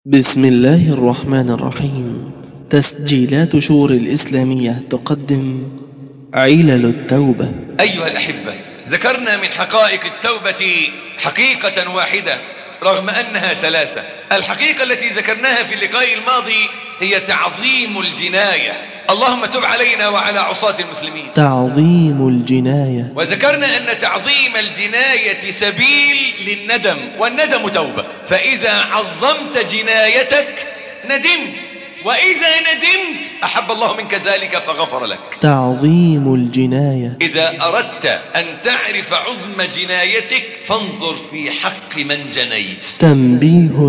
بسم الله الرحمن الرحيم تسجيلات شور الإسلامية تقدم علل التوبة أيها الأحبة ذكرنا من حقائق التوبة حقيقة واحدة رغم أنها ثلاثة الحقيقة التي ذكرناها في اللقاء الماضي هي تعظيم الجناية اللهم تب علينا وعلى عصاة المسلمين تعظيم الجناية وذكرنا أن تعظيم الجناية سبيل للندم والندم توبة فإذا عظمت جنايتك ندمت وإذا ندمت أحب الله منك ذلك فغفر لك تعظيم الجناية إذا أردت أن تعرف عظم جنايتك فانظر في حق من جنيت تنبيه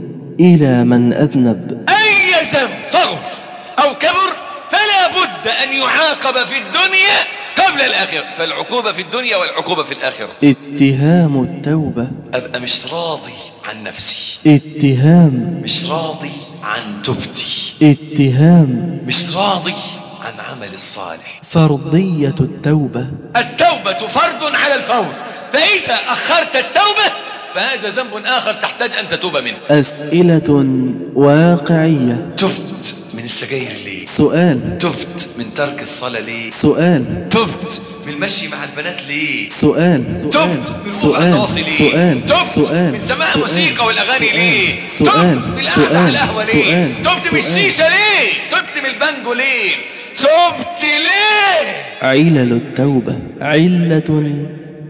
إلى من أذنب أي ذنب صغر أو كبر فلا بد أن يعاقب في الدنيا قبل الآخرة فالعقوبة في الدنيا والعقوبة في الآخرة اتهام التوبة أبقى مش راضي عن نفسي اتهام مش راضي عن توبتي اتهام مش راضي عن عمل الصالح فرضية التوبة التوبة فرض على الفور فإذا أخرت التوبة فهذا ذنب آخر تحتاج أن تتوب منه أسئلة واقعية تبت من السجاير ليه سؤال تبت من ترك الصلاة ليه سؤال تبت من المشي مع البنات ليه سؤال تبت سؤال من سؤال الرقص ليه سؤال تبت سؤال من سماع سؤال، الموسيقى والأغاني سؤال، ليه سؤال تبت من القعدة على سؤال القهوة ليه سؤال تبت من سؤال. الشيشة ليه تبت من البانجو ليه تبت ليه علل التوبة علة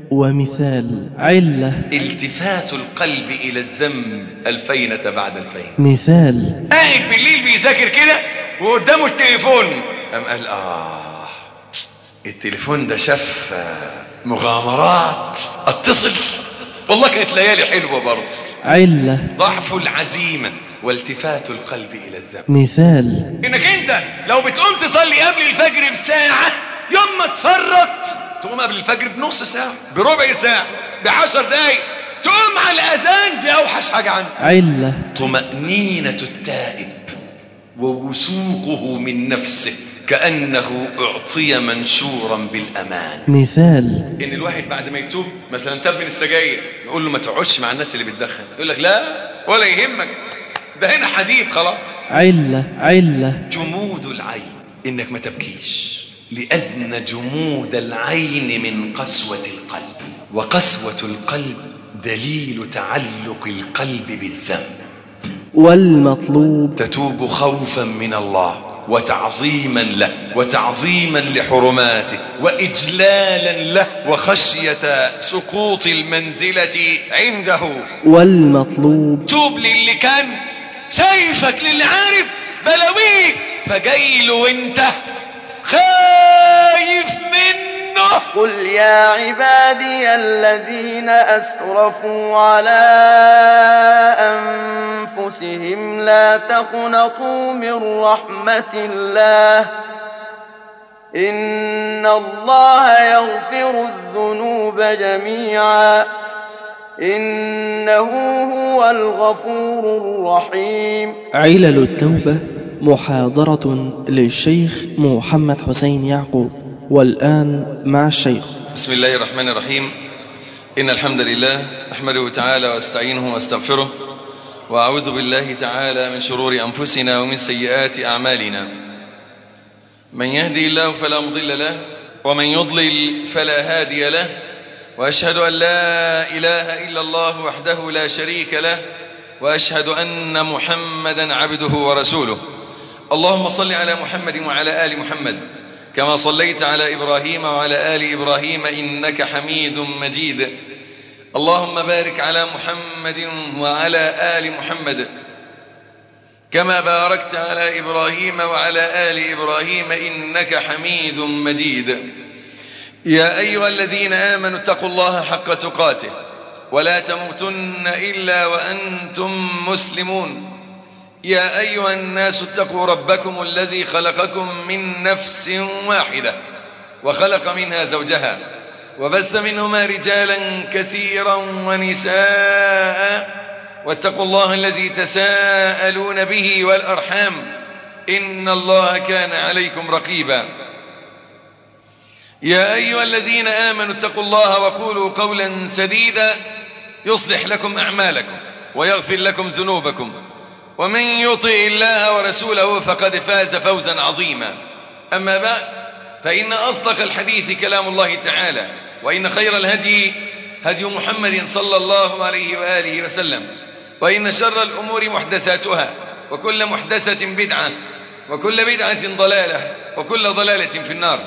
ومثال علة التفات القلب إلى الذنب الفينة بعد الفين مثال قاعد بالليل بيذاكر كده وقدامه التليفون قام قال آه التليفون ده شاف آه، مغامرات اتصل والله كانت ليالي حلوة برضه علة ضعف العزيمة والتفات القلب إلى الذنب مثال إنك أنت لو بتقوم تصلي قبل الفجر بساعة يوم ما تفرط تقوم قبل الفجر بنص ساعة بربع ساعة بعشر دقايق تقوم على الأذان دي أوحش حاجة عندك علة طمأنينة التائب ووثوقه من نفسه كأنه أعطي منشورا بالأمان مثال إن الواحد بعد ما يتوب مثلا تاب من السجاير يقول له ما تقعدش مع الناس اللي بتدخن يقول لك لا ولا يهمك ده هنا حديد خلاص علة علة جمود العين إنك ما تبكيش لأن جمود العين من قسوة القلب وقسوة القلب دليل تعلق القلب بالذنب والمطلوب تتوب خوفا من الله وتعظيما له وتعظيما لحرماته وإجلالا له وخشية سقوط المنزلة عنده والمطلوب توب للي كان شايفك للي عارف بلاويك فجاي له وانت خايف منه قل يا عبادي الذين أسرفوا على أنفسهم لا تقنطوا من رحمة الله إن الله يغفر الذنوب جميعا إنه هو الغفور الرحيم علل التوبة محاضرة للشيخ محمد حسين يعقوب والآن مع الشيخ بسم الله الرحمن الرحيم إن الحمد لله نحمده تعالى واستعينه واستغفره وأعوذ بالله تعالى من شرور أنفسنا ومن سيئات أعمالنا من يهدي الله فلا مضل له ومن يضلل فلا هادي له وأشهد أن لا إله إلا الله وحده لا شريك له وأشهد أن محمدا عبده ورسوله اللهم صل على محمد وعلى آل محمد كما صليت على إبراهيم وعلى آل إبراهيم إنك حميد مجيد اللهم بارك على محمد وعلى آل محمد كما باركت على إبراهيم وعلى آل إبراهيم إنك حميد مجيد يا أيها الذين آمنوا اتقوا الله حق تقاته ولا تموتن إلا وأنتم مسلمون يا أيها الناس اتقوا ربكم الذي خلقكم من نفس واحدة وخلق منها زوجها وبث منهما رجالا كثيرا ونساء واتقوا الله الذي تساءلون به والأرحام إن الله كان عليكم رقيبا يا أيها الذين آمنوا اتقوا الله وقولوا قولا سديدا يصلح لكم أعمالكم ويغفر لكم ذنوبكم ومن يطع الله ورسوله فقد فاز فوزا عظيما أما بعد فإن أصدق الحديث كلام الله تعالى وإن خير الهدي هدي محمد صلى الله عليه وآله وسلم وإن شر الأمور محدثاتها وكل محدثة بدعة وكل بدعة ضلالة وكل ضلالة في النار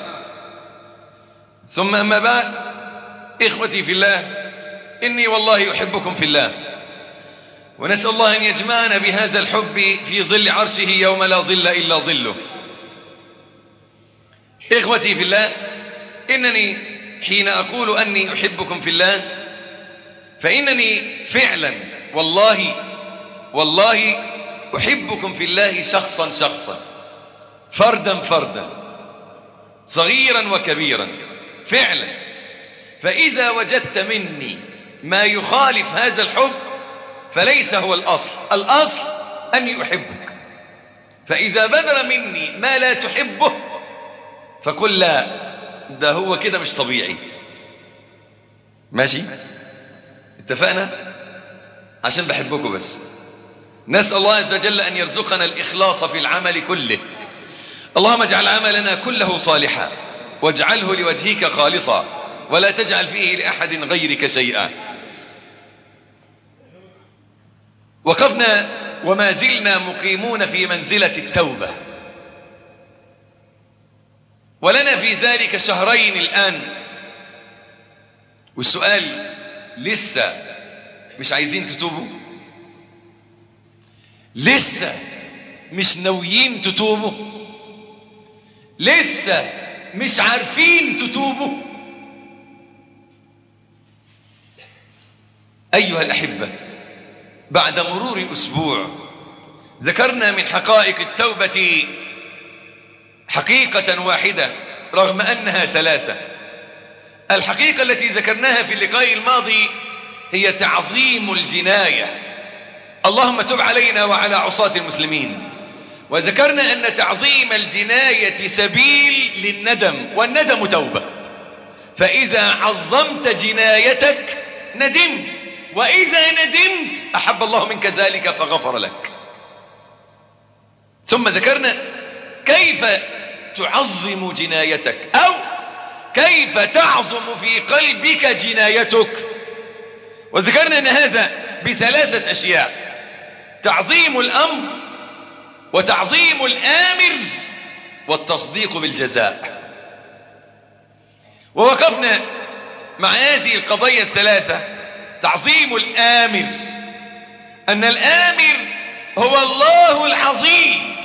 ثم أما بعد إخوتي في الله إني والله أحبكم في الله ونسأل الله أن يجمعنا بهذا الحب في ظل عرشه يوم لا ظل إلا ظله إخوتي في الله إنني حين أقول أني أحبكم في الله فإنني فعلا والله والله أحبكم في الله شخصا شخصا فردا فردا صغيرا وكبيرا فعلا فإذا وجدت مني ما يخالف هذا الحب فليس هو الأصل الأصل أني أحبك فإذا بدر مني ما لا تحبه فقل لا ده هو كده مش طبيعي ماشي اتفقنا عشان بحبكم بس نسأل الله عز وجل أن يرزقنا الإخلاص في العمل كله اللهم اجعل عملنا كله صالحا واجعله لوجهك خالصا ولا تجعل فيه لأحد غيرك شيئا وقفنا وما زلنا مقيمون في منزلة التوبة ولنا في ذلك شهرين الآن والسؤال لسه مش عايزين تتوبوا لسه مش ناويين تتوبوا لسه مش عارفين تتوبوا أيها الأحبة بعد مرور أسبوع ذكرنا من حقائق التوبة حقيقة واحدة رغم أنها ثلاثة الحقيقة التي ذكرناها في اللقاء الماضي هي تعظيم الجناية اللهم تب علينا وعلى عصاة المسلمين وذكرنا أن تعظيم الجناية سبيل للندم والندم توبة فإذا عظمت جنايتك ندمت وإذا ندمت أحب الله منك ذلك فغفر لك ثم ذكرنا كيف تعظم جنايتك أو كيف تعظم في قلبك جنايتك وذكرنا أن هذا بثلاثة أشياء تعظيم الأمر وتعظيم الآمر والتصديق بالجزاء ووقفنا مع هذه القضايا الثلاثة تعظيم الآمر أن الآمر هو الله العظيم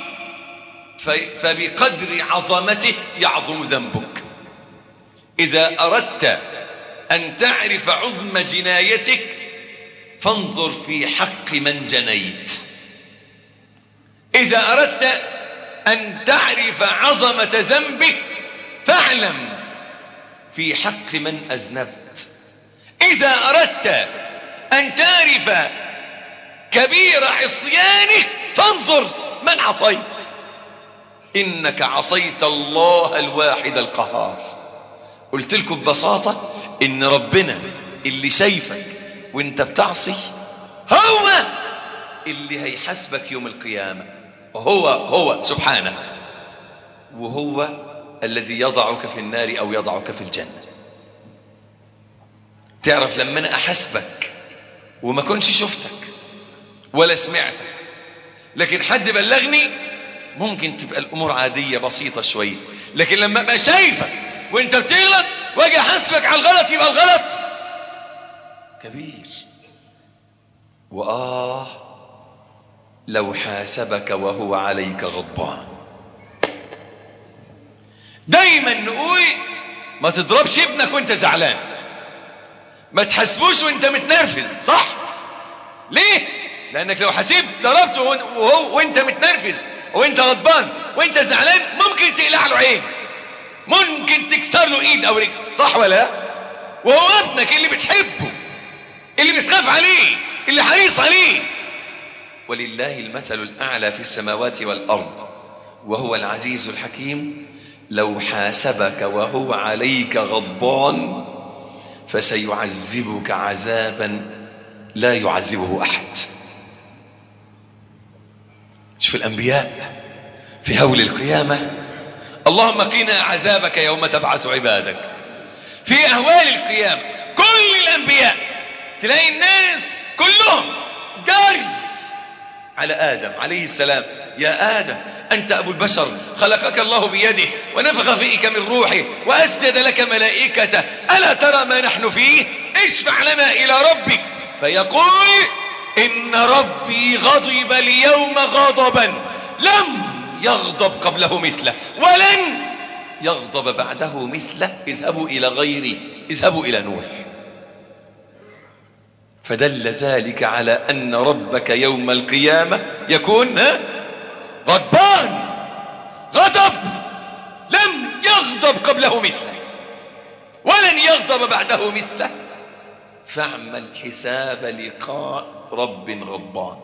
فبقدر عظمته يعظم ذنبك إذا أردت أن تعرف عظم جنايتك فانظر في حق من جنيت إذا أردت أن تعرف عظمة ذنبك فاعلم في حق من أذنبت إذا أردت أن تعرف كبير عصيانك فانظر من عصيت إنك عصيت الله الواحد القهار قلت لكم ببساطة إن ربنا اللي شايفك وانت بتعصي هو اللي هيحاسبك يوم القيامة هو هو سبحانه وهو الذي يضعك في النار أو يضعك في الجنة تعرف لما أنا أحاسبك وما كنش شفتك ولا سمعتك لكن حد بلغني ممكن تبقى الأمور عادية بسيطة شوية لكن لما أبقى شايفك وانت بتغلط واجي احاسبك على الغلط يبقى الغلط كبير وآه لو حاسبك وهو عليك غضبان دايما نقول ما تضربش ابنك وانت زعلان ما تحاسبوش وانت متنرفز صح ليه لانك لو حسبت ضربته وهو وانت متنرفز وانت غضبان وانت زعلان ممكن تقلع له عين ممكن تكسر له ايد او رجل صح ولا لا وهو ابنك اللي بتحبه اللي بتخاف عليه اللي حريص عليه ولله المثل الاعلى في السماوات والارض وهو العزيز الحكيم لو حاسبك وهو عليك غضبان فسيعذبك عذابا لا يعذبه احد شوف الأنبياء في هول القيامة اللهم قنا عذابك يوم تبعث عبادك في أهوال القيامة كل الأنبياء تلاقي الناس كلهم جاري على آدم عليه السلام يا آدم أنت أبو البشر خلقك الله بيده ونفخ فيك من روحه وأسجد لك ملائكته ألا ترى ما نحن فيه اشفع لنا إلى ربك فيقول إن ربي غضب اليوم غضبا لم يغضب قبله مثله ولن يغضب بعده مثله اذهبوا إلى غيري اذهبوا إلى نوح فدل ذلك على أن ربك يوم القيامة يكون ها غضبان غضب لم يغضب قبله مثله ولن يغضب بعده مثله فاعمل حساب لقاء رب غضبان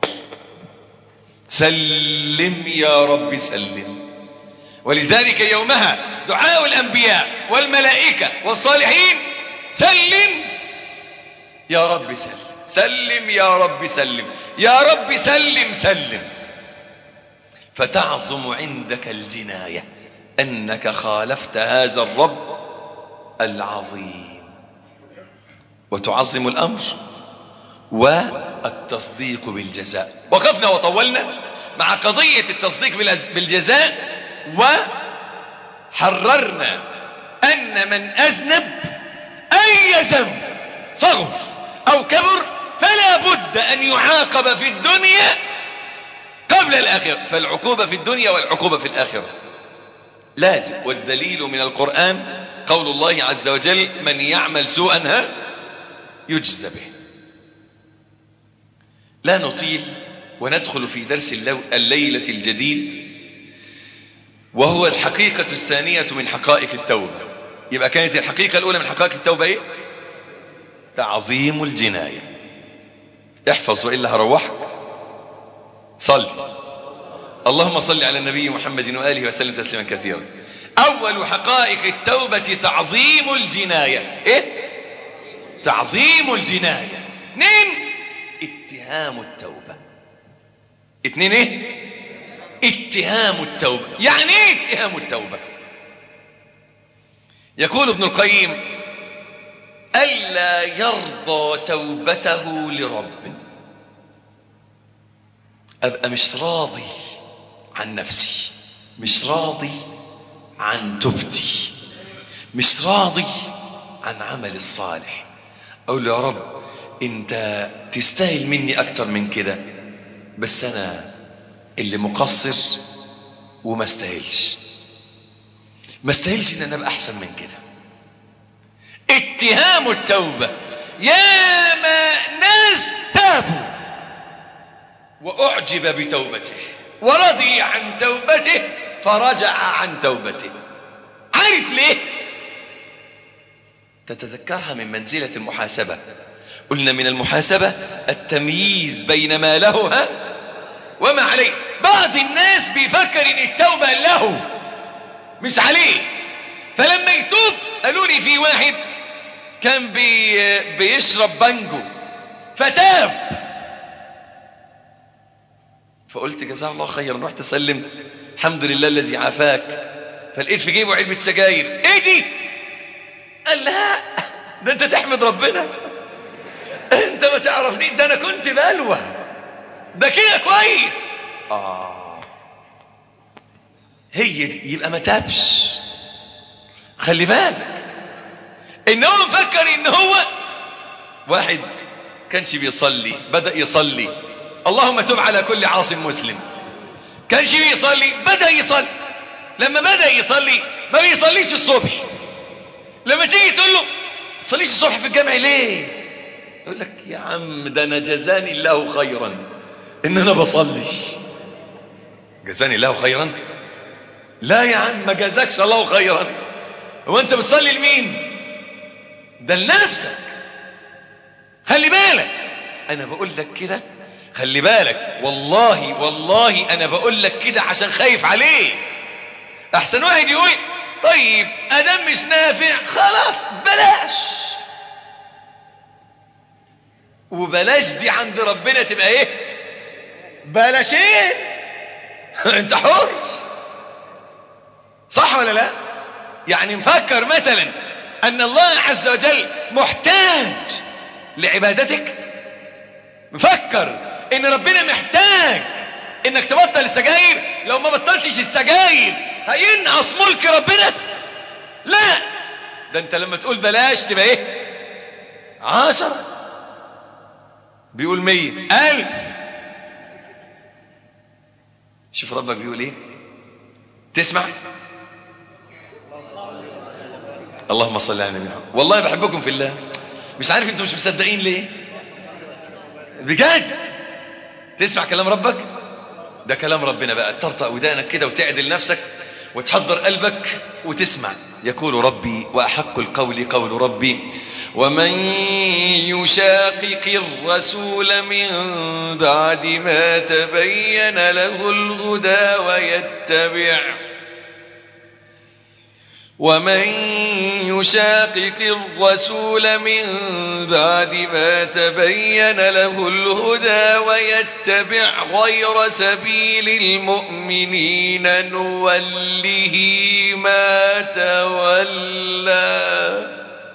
سلم يا رب سلم ولذلك يومها دعاء الأنبياء والملائكة والصالحين سلم يا رب سلم سلم يا رب سلم يا رب سلم سلم فتعظم عندك الجناية أنك خالفت هذا الرب العظيم وتعظم الأمر والتصديق بالجزاء وقفنا وطولنا مع قضية التصديق بالجزاء وحررنا أن من أذنب أي ذنب صغر أو كبر فلا بد أن يعاقب في الدنيا قبل الآخرة فالعقوبة في الدنيا والعقوبة في الآخرة لازم والدليل من القرآن قول الله عز وجل من يعمل سوءا ها يجزى به لا نطيل وندخل في درس الليلة الجديد وهو الحقيقة الثانية من حقائق التوبة يبقى كانت الحقيقة الأولى من حقائق التوبة إيه؟ تعظيم الجناية احفظ وإلا هروحك صل اللهم صل على النبي محمد وآله وسلم تسليما كثيرا أول حقائق التوبة تعظيم الجناية إيه؟ تعظيم الجناية اثنين اتهام التوبة اثنين ايه اتهام التوبة يعني ايه اتهام التوبة يقول ابن القيم ألا يرضى توبته لرب أبقى مش راضي عن نفسي مش راضي عن توبتي مش راضي عن عمل الصالح أقول له يا رب أنت تستاهل مني أكتر من كده بس أنا اللي مقصر وما استاهلش ما استاهلش ان انا ابقى احسن من كده اتهام التوبة يا ما ناس تابوا واعجب بتوبته ورضي عن توبته فرجع عن توبته عارف ليه تتذكرها من منزلة المحاسبة قلنا من المحاسبة التمييز بين ما له ها وما عليه بعض الناس بيفكر ان التوبة له مش عليه فلما يتوب قالوا لي في واحد كان بي بيشرب بانجو فتاب فقلت جزاه الله خيرا رحت اسلم الحمد لله الذي عافاك فلقيت في جيبه علبة سجاير ايه دي قال لا ده انت تحمد ربنا انت ما تعرفني ده انا كنت بلوى ده كده كويس آه هي دي يبقى ما تابش خلي بالك ان هو مفكر ان هو واحد كانش بيصلي بدأ يصلي اللهم تب على كل عاص مسلم كانش بيصلي بدأ يصلي لما بدأ يصلي ما بيصليش الصبح لما تيجي تقول له تصليش الصبح في الجامع ليه يقول لك يا عم ده انا جزاني الله خيرا ان انا بصليش جزاني الله خيرا لا يا عم ما جزاكش الله خيرا هو انت بتصلي لمين ده لنفسك خلي بالك انا بقول لك كده خلي بالك والله والله انا بقول لك كده عشان خايف عليه احسن واحد يقول طيب ادم مش نافع خلاص بلاش وبلاش دي عند ربنا تبقى ايه بلاشين انت حر صح ولا لا يعني مفكر مثلا ان الله عز وجل محتاج لعبادتك مفكر ان ربنا محتاج انك تبطل السجاير لو ما بطلتش السجاير هينقص ملك ربنا لا ده انت لما تقول بلاش تبقى ايه عشرة بيقول مية ألف شوف ربك بيقول ايه تسمع اللهم صل على النبي والله بحبكم في الله مش عارف انتم مش مصدقين ليه بجد تسمع كلام ربك ده كلام ربنا بقى ترطأ ودانك كده وتعدل نفسك وتحضر قلبك وتسمع يقول ربي وأحق القول قول ربي ومن يشاقق الرسول من بعد ما تبين له الهدى ويتبع ومن يشاقق الرسول من بعد ما تبين له الهدى ويتبع غير سبيل المؤمنين نوله ما تولى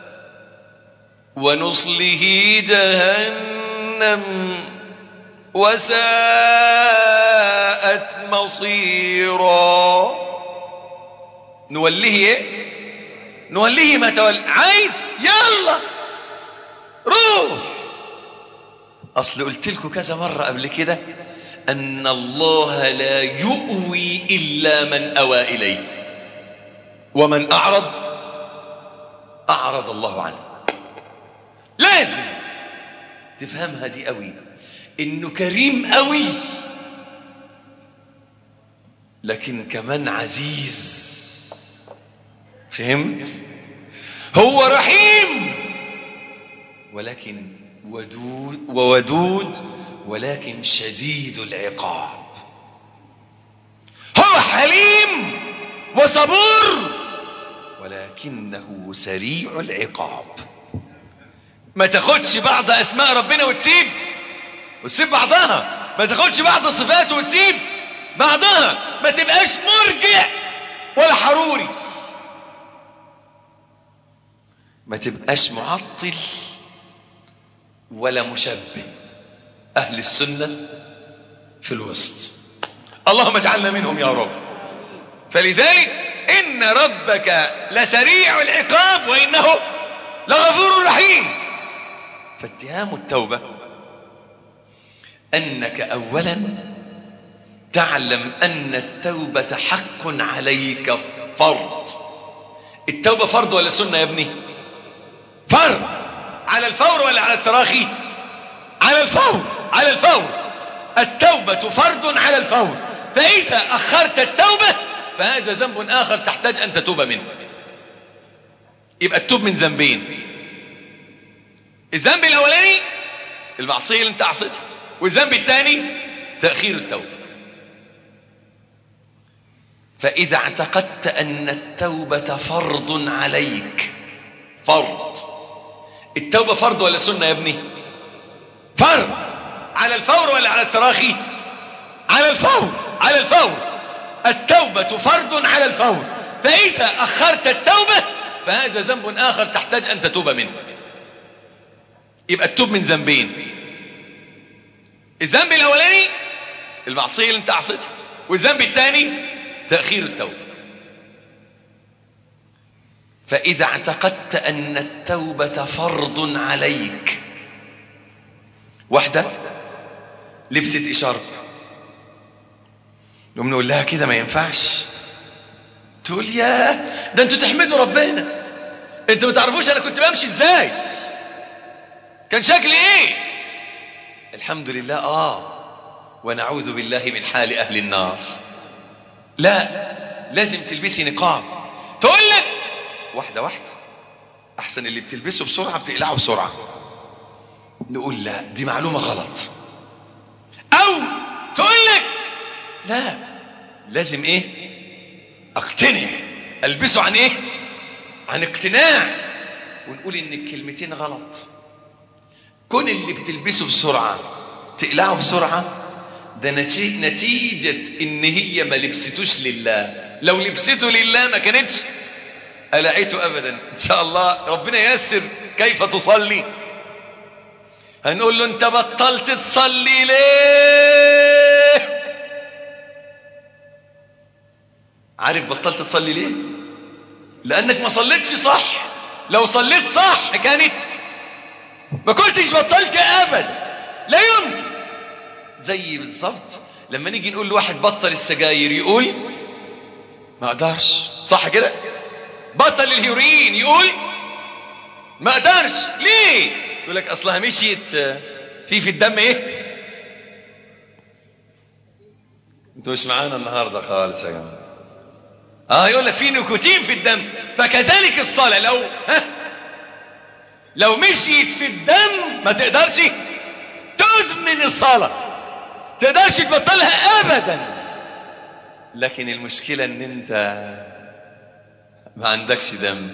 ونصله جهنم وساءت مصيرا نوليه ايه نوليه ما تولى عايز يلا روح اصل قلت لكم كذا مره قبل كده ان الله لا يؤوي الا من اوى اليه ومن اعرض اعرض الله عنه لازم تفهمها دي قوي انه كريم قوي لكن كمان عزيز فهمت هو رحيم ولكن ودود وودود ولكن شديد العقاب هو حليم وصبور ولكنه سريع العقاب ما تاخدش بعض اسماء ربنا وتسيب وتسيب بعضها ما تاخدش بعض صفاته وتسيب بعضها ما تبقاش مرجع ولا حروري ما تبقاش معطل ولا مشبه أهل السنة في الوسط اللهم اجعلنا منهم يا رب فلذلك إن ربك لسريع العقاب وإنه لغفور رحيم فاتهام التوبة أنك أولا تعلم أن التوبة حق عليك فرض التوبة فرض ولا سنة يا ابني فرض على الفور ولا على التراخي على الفور على الفور التوبة فرض على الفور فإذا أخرت التوبة فهذا ذنب آخر تحتاج أن تتوب منه يبقى التوب من ذنبين الذنب الأولاني المعصية اللي انت عصيتها والذنب الثاني تأخير التوبة فإذا اعتقدت أن التوبة فرض عليك فرض التوبة فرض ولا سنة يا ابني فرض على الفور ولا على التراخي على الفور على الفور التوبة فرض على الفور فإذا أخرت التوبة فهذا ذنب آخر تحتاج أن تتوب منه يبقى التوب من ذنبين الذنب الأولاني المعصية اللي انت عصيتها والذنب الثاني تأخير التوبة فإذا اعتقدت أن التوبة فرض عليك واحدة لبست إشارة نقوم نقول لها كده ما ينفعش تقول يا ده انتوا تحمدوا ربنا انتوا ما تعرفوش انا كنت بمشي ازاي كان شكلي ايه الحمد لله اه ونعوذ بالله من حال اهل النار لا لازم تلبسي نقاب تقول لك واحدة واحدة أحسن اللي بتلبسه بسرعة بتقلعه بسرعة نقول لا دي معلومة غلط أو تقول لك لا لازم إيه أقتنع ألبسه عن إيه عن اقتناع ونقول إن الكلمتين غلط كون اللي بتلبسه بسرعة تقلعه بسرعة ده نتي- نتيجة ان هي ما لبستوش لله لو لبسته لله ما كانتش قلعته ابدا ان شاء الله ربنا ييسر كيف تصلي هنقول له انت بطلت تصلي ليه عارف بطلت تصلي ليه لانك ما صليتش صح لو صليت صح كانت ما كنتش بطلت ابدا لا يمكن زي بالظبط لما نيجي نقول لواحد بطل السجاير يقول ما اقدرش صح كده بطل الهيروين يقول ما اقدرش ليه يقول لك اصلها مشيت آه، في في الدم ايه انتوا مش معانا النهارده خالص يا جماعه اه يقول لك في نيكوتين في الدم فكذلك الصلاه لو ها لو مشيت في الدم ما تقدرش تدمن الصلاه تقدرش تبطلها ابدا لكن المشكله ان انت ما عندكش دم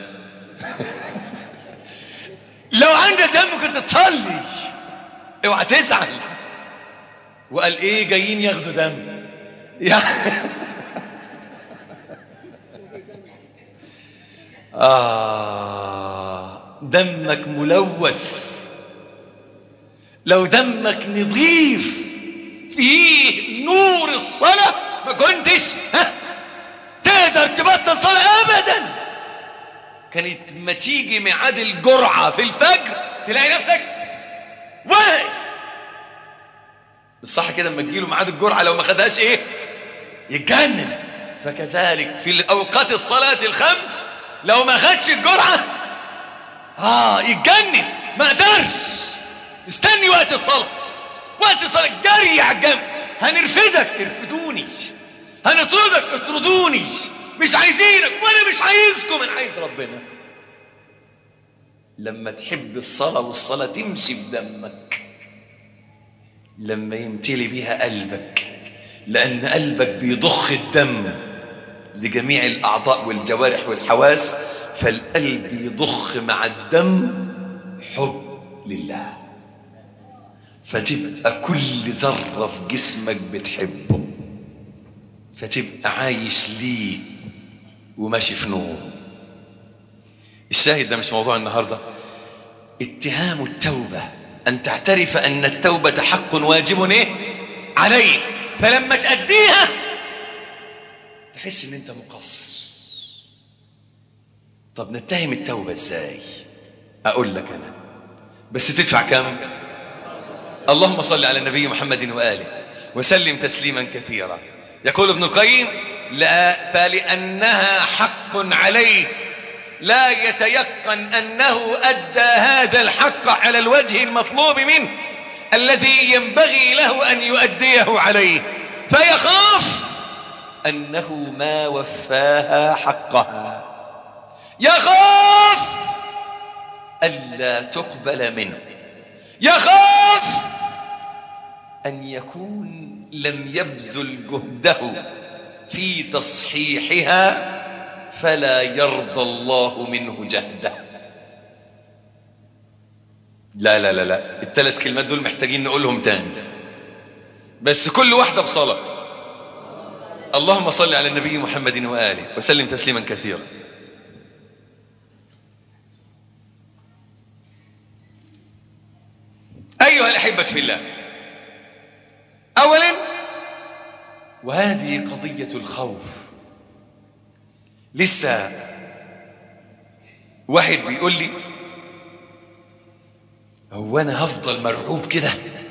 لو عندك دم كنت تصلي اوعى تزعل وقال ايه جايين ياخدوا دم يعني آه دمك ملوث لو دمك نظيف فيه نور الصلاة ما كنتش ها تقدر تبطل صلاة أبدا كانت ما تيجي ميعاد الجرعة في الفجر تلاقي نفسك واقف الصح كده لما تجيله ميعاد الجرعة لو ما خدهاش ايه يتجنن فكذلك في الأوقات الصلاة الخمس لو ما خدش الجرعة اه يتجنن ما قدرش استني وقت الصلاة وقت الصلاة جري على الجنب هنرفدك ارفدوني هنطردك اطردوني مش عايزينك وانا مش عايزكم انا عايز ربنا لما تحب الصلاة والصلاة تمشي في دمك لما يمتلي بيها قلبك لأن قلبك بيضخ الدم لجميع الأعضاء والجوارح والحواس فالقلب يضخ مع الدم حب لله فتبقى كل ذرة في جسمك بتحبه فتبقى عايش ليه وماشي في نور الشاهد ده مش موضوع النهاردة اتهام التوبة أن تعترف أن التوبة حق واجب إيه؟ عليك فلما تأديها تحس ان انت مقصر طب نتهم التوبة ازاي اقول لك انا بس تدفع كم اللهم صل على النبي محمد وآله وسلم تسليما كثيرا يقول ابن القيم لا فلأنها حق عليه لا يتيقن أنه أدى هذا الحق على الوجه المطلوب منه الذي ينبغي له أن يؤديه عليه فيخاف أنه ما وفاها حقها يخاف ألا تقبل منه يخاف أن يكون لم يبذل جهده في تصحيحها فلا يرضى الله منه جهده لا لا لا لا الثلاث كلمات دول محتاجين نقولهم تاني بس كل واحدة بصلاة اللهم صل على النبي محمد وآله وسلم تسليما كثيرا أيها الأحبة في الله أولا وهذه قضية الخوف لسه واحد بيقول لي هو أنا هفضل مرعوب كده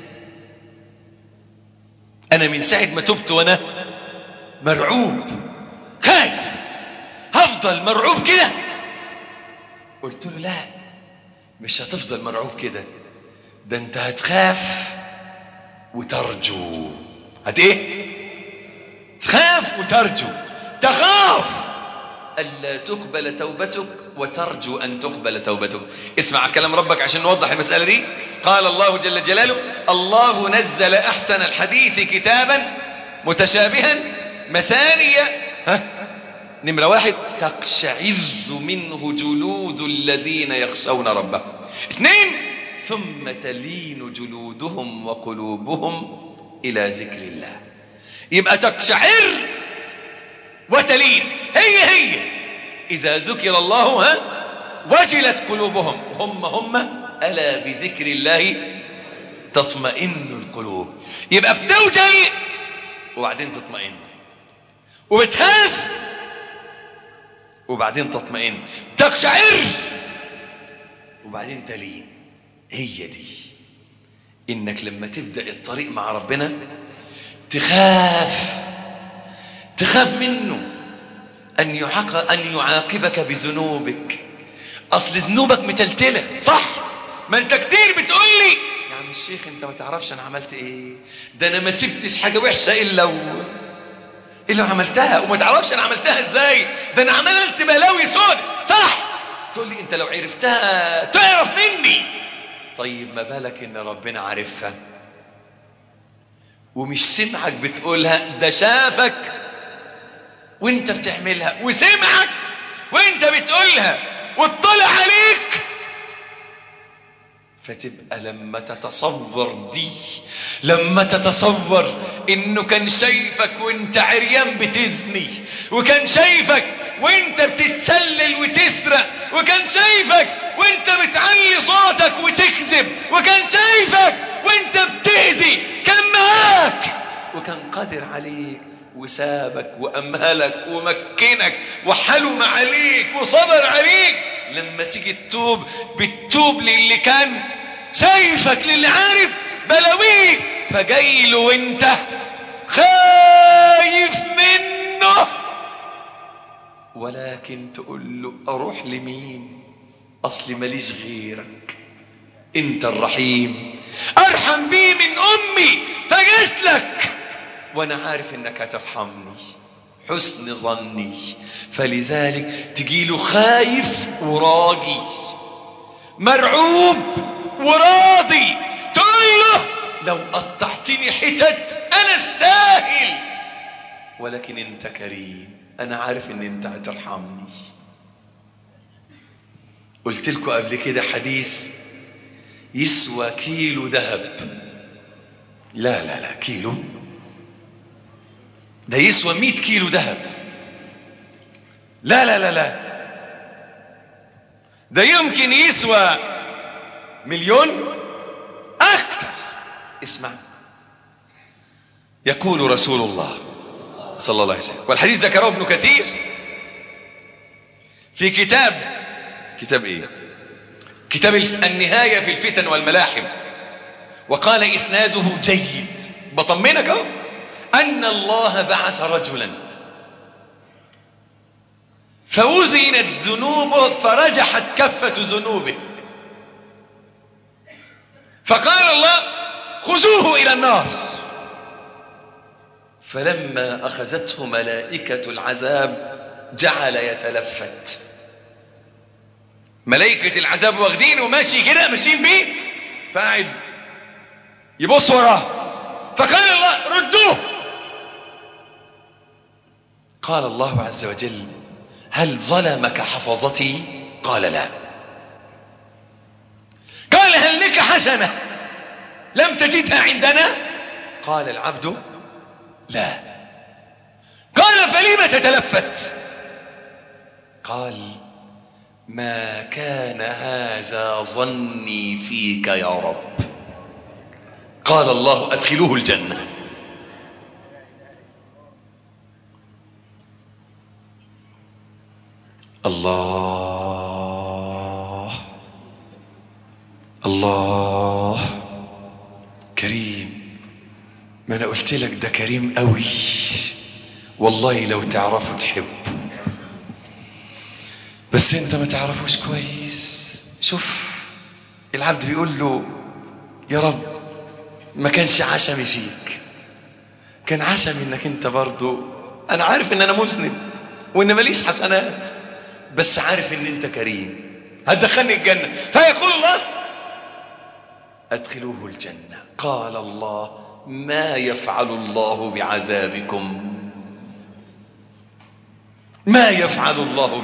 أنا من ساعة ما تبت وأنا مرعوب خايف هفضل مرعوب كده قلت له لا مش هتفضل مرعوب كده ده انت هتخاف وترجو هت ايه تخاف وترجو تخاف ألا تقبل توبتك وترجو أن تقبل توبتك اسمع كلام ربك عشان نوضح المسألة دي قال الله جل جلاله الله نزل أحسن الحديث كتابا متشابها مثانية ها نمرة واحد تقشعز منه جلود الذين يخشون ربهم اثنين ثم تلين جلودهم وقلوبهم إلى ذكر الله يبقى تقشعر وتلين هي هي إذا ذكر الله ها وجلت قلوبهم هم هم ألا بذكر الله تطمئن القلوب يبقى بتوجل وبعدين تطمئن وبتخاف وبعدين تطمئن تقشعر وبعدين تلين هي دي انك لما تبدا الطريق مع ربنا تخاف تخاف منه ان يعاق ان يعاقبك بذنوبك اصل ذنوبك متلتله صح ما انت كتير بتقول لي يا عم الشيخ انت ما تعرفش انا عملت ايه ده انا ما سبتش حاجه وحشه الا و... الا عملتها وما تعرفش انا عملتها ازاي ده انا عملت بلاوي سود صح تقول لي انت لو عرفتها تعرف مني طيب ما بالك ان ربنا عارفها ومش سمعك بتقولها ده شافك وانت بتعملها وسمعك وانت بتقولها واطلع عليك فتبقى لما تتصور دي لما تتصور انه كان شايفك وانت عريان بتزني وكان شايفك وانت بتتسلل وتسرق وكان شايفك وانت بتعلي صوتك وتكذب وكان شايفك وانت بتأذي كان معاك وكان قادر عليك وسابك وأمهلك ومكنك وحلم عليك وصبر عليك لما تيجي تتوب بتتوب للي كان شايفك للي عارف بلاويك فجاي له وانت خايف منه ولكن تقول له اروح لمين اصلي ماليش غيرك انت الرحيم ارحم بي من امي فجيت لك وانا عارف انك هترحمني حسن ظني فلذلك تجيله خايف وراجي مرعوب وراضي تقول له لو قطعتني حتت انا استاهل ولكن انت كريم انا عارف ان انت هترحمني قلت لكم قبل كده حديث يسوى كيلو ذهب لا لا لا كيلو ده يسوى مئة كيلو ذهب لا لا لا لا ده يمكن يسوى مليون أكثر اسمع يقول رسول الله صلى الله عليه وسلم والحديث ذكره ابن كثير في كتاب كتاب ايه كتاب النهاية في الفتن والملاحم وقال إسناده جيد بطمنك اهو أن الله بعث رجلا فوزنت ذنوبه فرجحت كفة ذنوبه فقال الله خذوه إلى النار فلما أخذته ملائكة العذاب جعل يتلفت ملائكة العذاب واخدينه وماشي كده ماشيين بيه فقاعد يبص وراه فقال الله ردوه قال الله عز وجل هل ظلمك حفظتي قال لا قال هل لك حسنة لم تجدها عندنا قال العبد لا قال فلم تتلفت قال ما كان هذا ظني فيك يا رب قال الله أدخلوه الجنة الله الله كريم ما انا قلت لك ده كريم قوي والله لو تعرفوا تحبه بس انت ما تعرفوش كويس شوف العبد بيقول له يا رب ما كانش عشمي فيك كان عشمي انك انت برضو انا عارف ان انا مذنب وان ماليش حسنات بس عارف ان انت كريم هتدخلني الجنة فيقول الله ادخلوه الجنة قال الله ما يفعل الله بعذابكم ما يفعل الله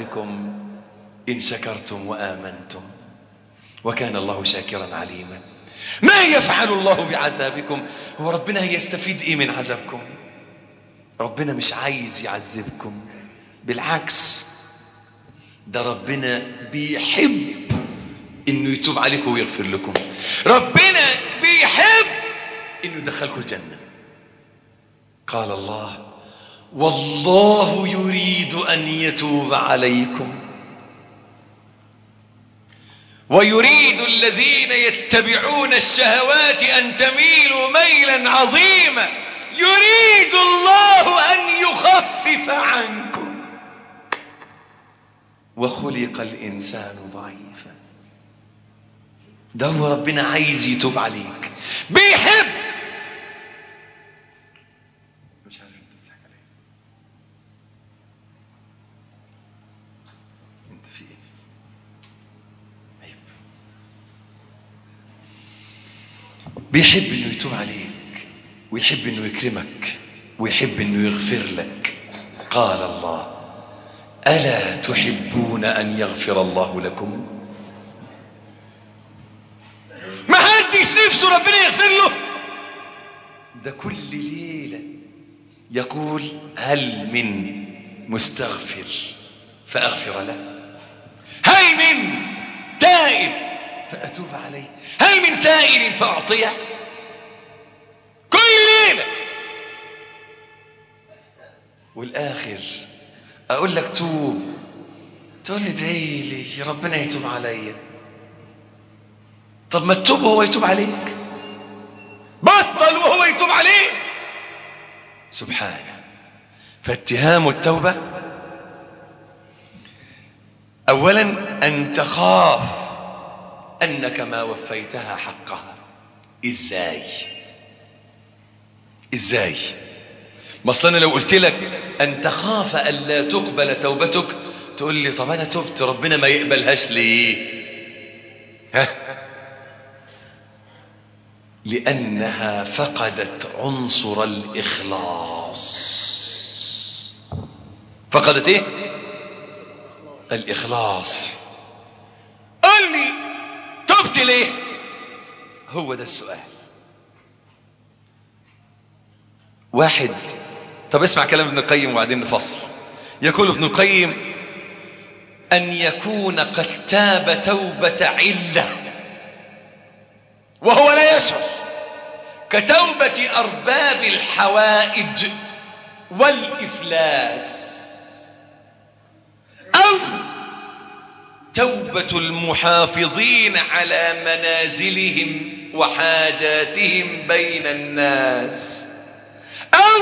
بعذابكم إن شكرتم وآمنتم وكان الله شاكرا عليما ما يفعل الله بعذابكم هو ربنا هيستفيد ايه من عذابكم ربنا مش عايز يعذبكم بالعكس ده ربنا بيحب انه يتوب عليكم ويغفر لكم ربنا بيحب انه يدخلكم الجنه قال الله والله يريد ان يتوب عليكم ويريد الذين يتبعون الشهوات ان تميلوا ميلا عظيما يريد الله ان يخفف عنكم وخلق الانسان ضعيفا ده هو ربنا عايز يتوب عليك بيحب مش عارف انت بتضحك على ايه انت في ايه عيب بيحب انه يتوب عليك ويحب انه يكرمك ويحب انه يغفر لك قال الله الا تحبون ان يغفر الله لكم ما حدش نفسه ربنا يغفر له ده كل ليله يقول هل من مستغفر فاغفر له هل من تائب فاتوب عليه هل من سائل فاعطيه كل ليله والاخر اقول لك توب تقول لي ادعي لي ربنا يتوب عليا طب ما تتوب وهو يتوب عليك بطل وهو يتوب عليك سبحانه فاتهام التوبه اولا ان تخاف انك ما وفيتها حقها ازاي ازاي ما اصل انا لو قلت لك ان تخاف الا تقبل توبتك تقول لي طب انا تبت ربنا ما يقبلهاش ليه ها لانها فقدت عنصر الاخلاص فقدت ايه الاخلاص قال لي تبت ليه هو ده السؤال واحد طب اسمع كلام ابن القيم وبعدين نفصل يقول ابن القيم أن يكون قد تاب توبة علة وهو لا يشعر كتوبة أرباب الحوائج والإفلاس أو توبة المحافظين على منازلهم وحاجاتهم بين الناس أو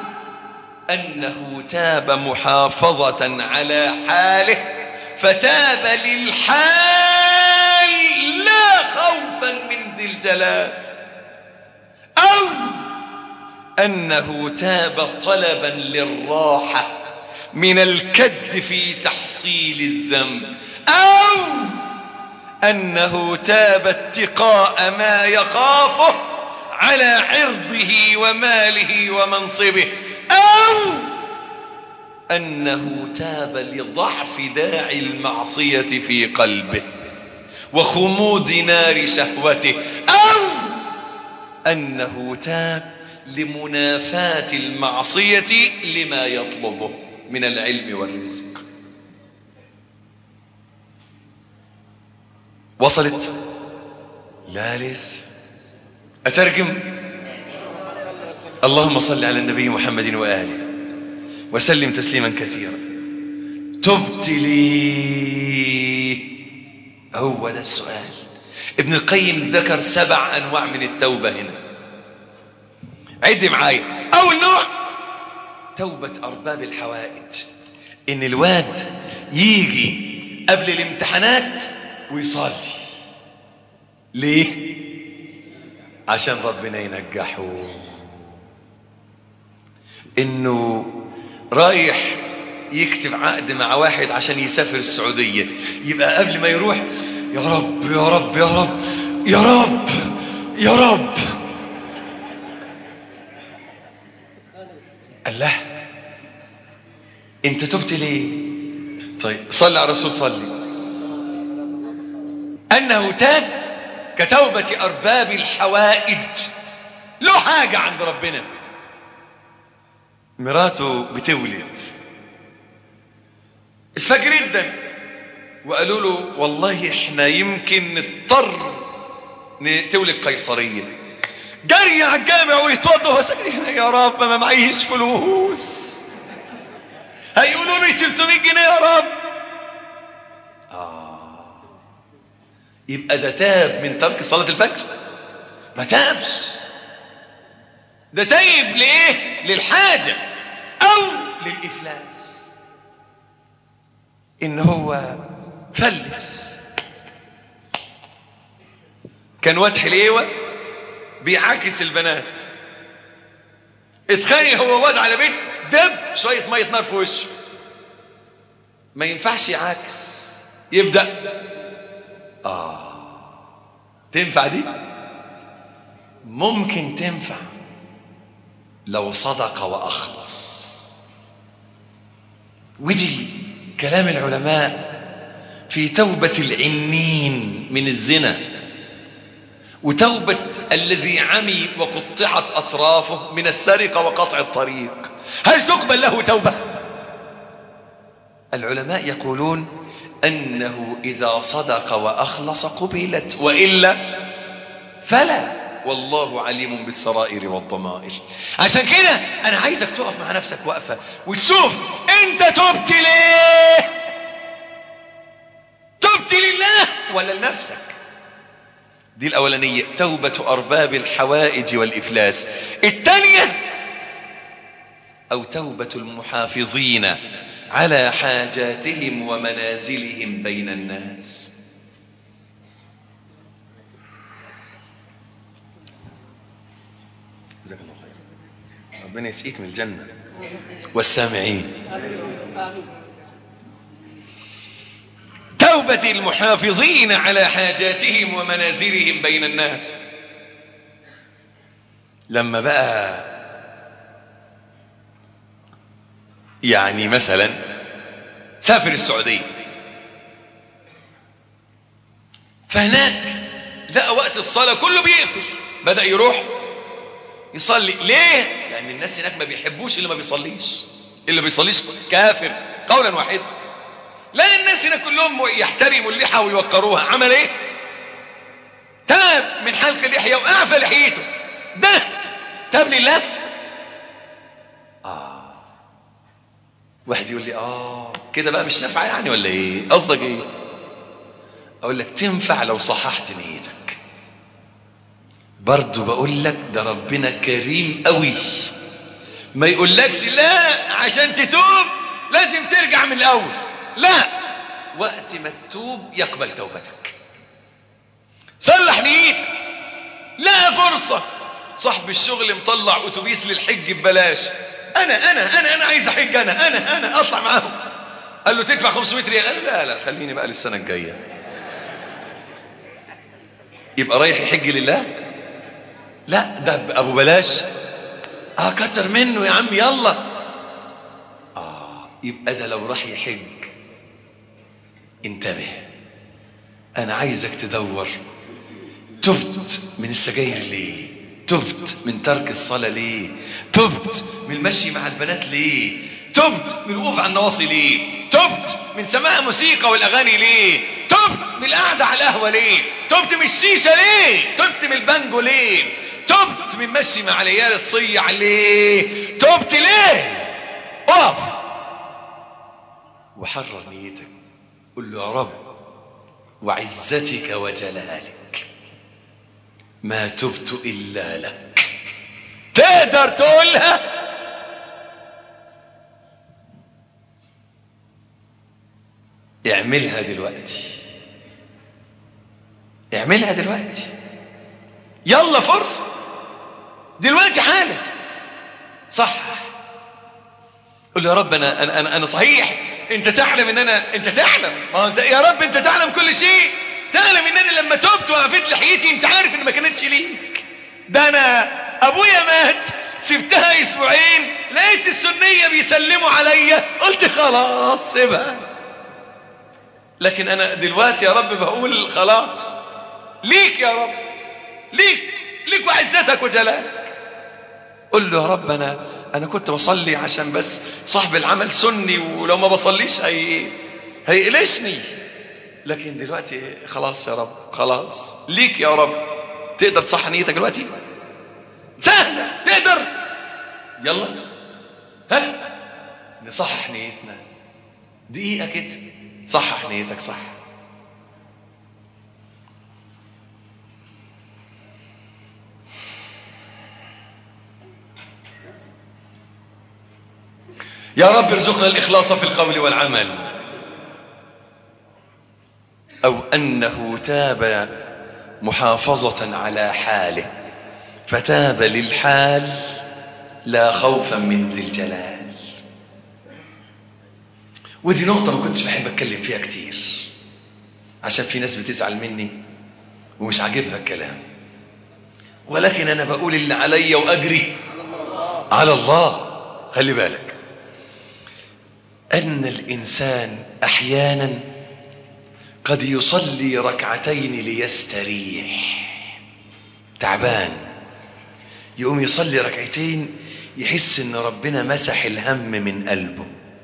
أنه تاب محافظة على حاله فتاب للحال لا خوفا من ذي الجلال أو أنه تاب طلبا للراحة من الكد في تحصيل الذنب أو أنه تاب اتقاء ما يخافه على عرضه وماله ومنصبه أو أنه تاب لضعف داعي المعصية في قلبه وخمود نار شهوته أو أنه تاب لمنافاة المعصية لما يطلبه من العلم والرزق وصلت لا لسه أترجم اللهم صل على النبي محمد وآله وسلم تسليما كثيرا تبت لي هو ده السؤال ابن القيم ذكر سبع أنواع من التوبة هنا عد معايا أول نوع توبة أرباب الحوائج إن الواد يجي قبل الامتحانات ويصلي ليه عشان ربنا ينجحه انه رايح يكتب عقد مع واحد عشان يسافر السعودية يبقى قبل ما يروح يا رب يا رب يا رب يا رب يا رب الله انت تبت ليه طيب صلي على الرسول صلي انه تاب كتوبة أرباب الحوائج له حاجة عند ربنا مراته بتولد الفجر جدا وقالوا له والله احنا يمكن نضطر ن- تولد قيصرية جري على الجامع ويتوضى وهو ساجد يا رب ما معيش فلوس هيقولوا لي 300 جنيه يا رب آه يبقى ده تاب من ترك صلاة الفجر ما تابش ده تايب لإيه؟ للحاجة أو للإفلاس إن هو فلس كان واد حليوة بيعاكس البنات اتخانق هو واد على بيت دب شوية مية نار في وشه ما ينفعش يعاكس يبدأ آه تنفع دي ممكن تنفع لو صدق وأخلص ودي كلام العلماء في توبة العنين من الزنا وتوبة الذي عمي وقطعت أطرافه من السرقة وقطع الطريق هل تقبل له توبة؟ العلماء يقولون أنه إذا صدق وأخلص قبلت وإلا فلا والله عليم بالسرائر والضمائر عشان كده أنا عايزك تقف مع نفسك وقفة وتشوف أنت تبت ليه تبت لله ولا لنفسك دي الأولانية توبة أرباب الحوائج والإفلاس الثانية أو توبة المحافظين على حاجاتهم ومنازلهم بين الناس جزاك الله خير ربنا يسقيك من الجنة والسامعين توبة المحافظين على حاجاتهم ومنازلهم بين الناس لما بقى يعني مثلا سافر السعودية فهناك لقى وقت الصلاة كله بيقفل بدأ يروح يصلي ليه؟ لأن الناس هناك ما بيحبوش اللي ما بيصليش اللي بيصليش كافر قولا واحدا لا الناس هنا كلهم يحترموا اللحى ويوقروها عمل ايه تاب من حلق اللحية وأعفى لحيته ده تاب لله آه واحد يقول لي آه كده بقى مش نافعة يعني ولا ايه قصدك ايه اقول لك تنفع لو صححت نيتك برضو بقول لك ده ربنا كريم قوي ما يقولكش لا عشان تتوب لازم ترجع من الاول لا وقت ما تتوب يقبل توبتك صلح نيتك لا فرصة صاحب الشغل مطلع اتوبيس للحج ببلاش انا انا انا انا عايز احج انا انا انا اطلع معاهم قال له تدفع 500 ريال قال له لا لا خليني بقى للسنة الجاية يبقى رايح يحج لله لا ده ابو بلاش اه كتر منه يا عم يلا اه يبقى ده لو راح يحج انتبه انا عايزك تدور تبت من السجاير ليه تبت من ترك الصلاة ليه تبت من المشي مع البنات ليه تبت من الوقوف على النواصي ليه تبت من سماع موسيقى والاغاني ليه تبت من القعده على القهوه ليه تبت من الشيشه ليه تبت من البانجو ليه تبت من مشي مع العيال الصيع ليه تبت ليه اقف وحرر نيتك قل له يا رب وعزتك وجلالك ما تبت الا لك تقدر تقولها اعملها دلوقتي اعملها دلوقتي يلا فرصة دلوقتي حالا صح قل يا رب انا انا انا, أنا صحيح انت تعلم ان انا انت تعلم ما انت يا رب انت تعلم كل شيء تعلم ان انا لما تبت وعفيت لحيتي انت عارف ان ما كانتش ليك ده انا ابويا مات سبتها اسبوعين لقيت السنيه بيسلموا عليا قلت خلاص سيبها لكن انا دلوقتي يا رب بقول خلاص ليك يا رب ليك ليك وعد ذاتك وجلالك قل له يا رب انا انا كنت بصلي عشان بس صاحب العمل سني ولو ما بصليش هي هيقلشني لكن دلوقتي خلاص يا رب خلاص ليك يا رب تقدر تصح نيتك دلوقتي سهلة تقدر يلا ها نصحح نيتنا دقيقة كده صحح نيتك صح يا رب ارزقنا الإخلاص في القول والعمل أو أنه تاب محافظة على حاله فتاب للحال لا خوفا من ذي الجلال ودي نقطة ما كنتش بحب أتكلم فيها كتير عشان في ناس بتزعل مني ومش عاجبها الكلام ولكن أنا بقول اللي عليا وأجري على الله خلي بالك أن الإنسان أحيانا قد يصلي ركعتين ليستريح تعبان يقوم يصلي ركعتين يحس ان ربنا مسح الهم من قلبه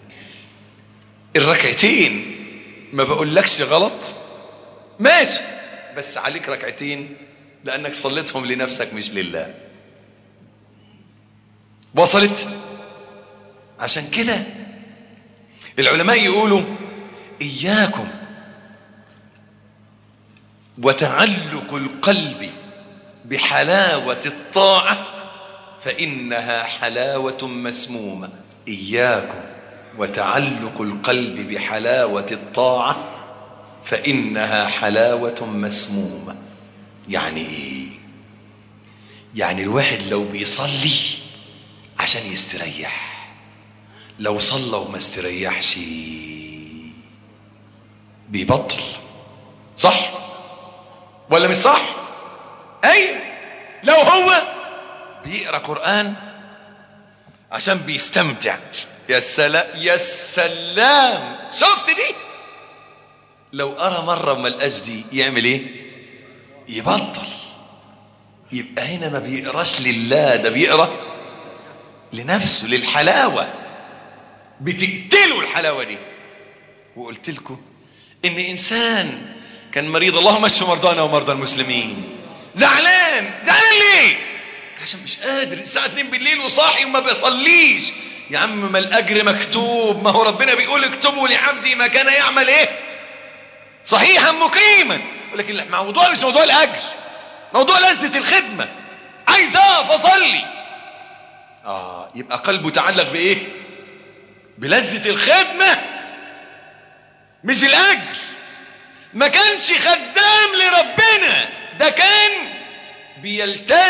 الركعتين ما بقولكش غلط ماشي بس عليك ركعتين لانك صليتهم لنفسك مش لله وصلت عشان كده العلماء يقولوا اياكم وتعلق القلب بحلاوة الطاعة فإنها حلاوة مسمومة إياكم وتعلق القلب بحلاوة الطاعة فإنها حلاوة مسمومة يعني إيه؟ يعني الواحد لو بيصلي عشان يستريح لو صلى وما استريحش بيبطل صح ولا مش صح ايوه لو هو بيقرا قران عشان بيستمتع يا سلام يا سلام شفت دي لو قرا مره وما لقاش دي يعمل ايه يبطل يبقى هنا ما بيقراش لله ده بيقرا لنفسه للحلاوه بتقتله الحلاوه دي وقلت لكم ان انسان كان مريض اللهم اشف مرضانا ومرضى المسلمين زعلان زعلان ليه عشان مش قادر الساعه 2 بالليل وصاحي وما بيصليش يا عم ما الاجر مكتوب ما هو ربنا بيقول اكتبوا لعبدي ما كان يعمل ايه صحيحا مقيما ولكن الموضوع مش موضوع الاجر موضوع لذه الخدمه عايز اقف اصلي اه يبقى قلبه تعلق بايه بلذه الخدمه مش الاجر ما كانش خدام لربنا ده كان بيلتذ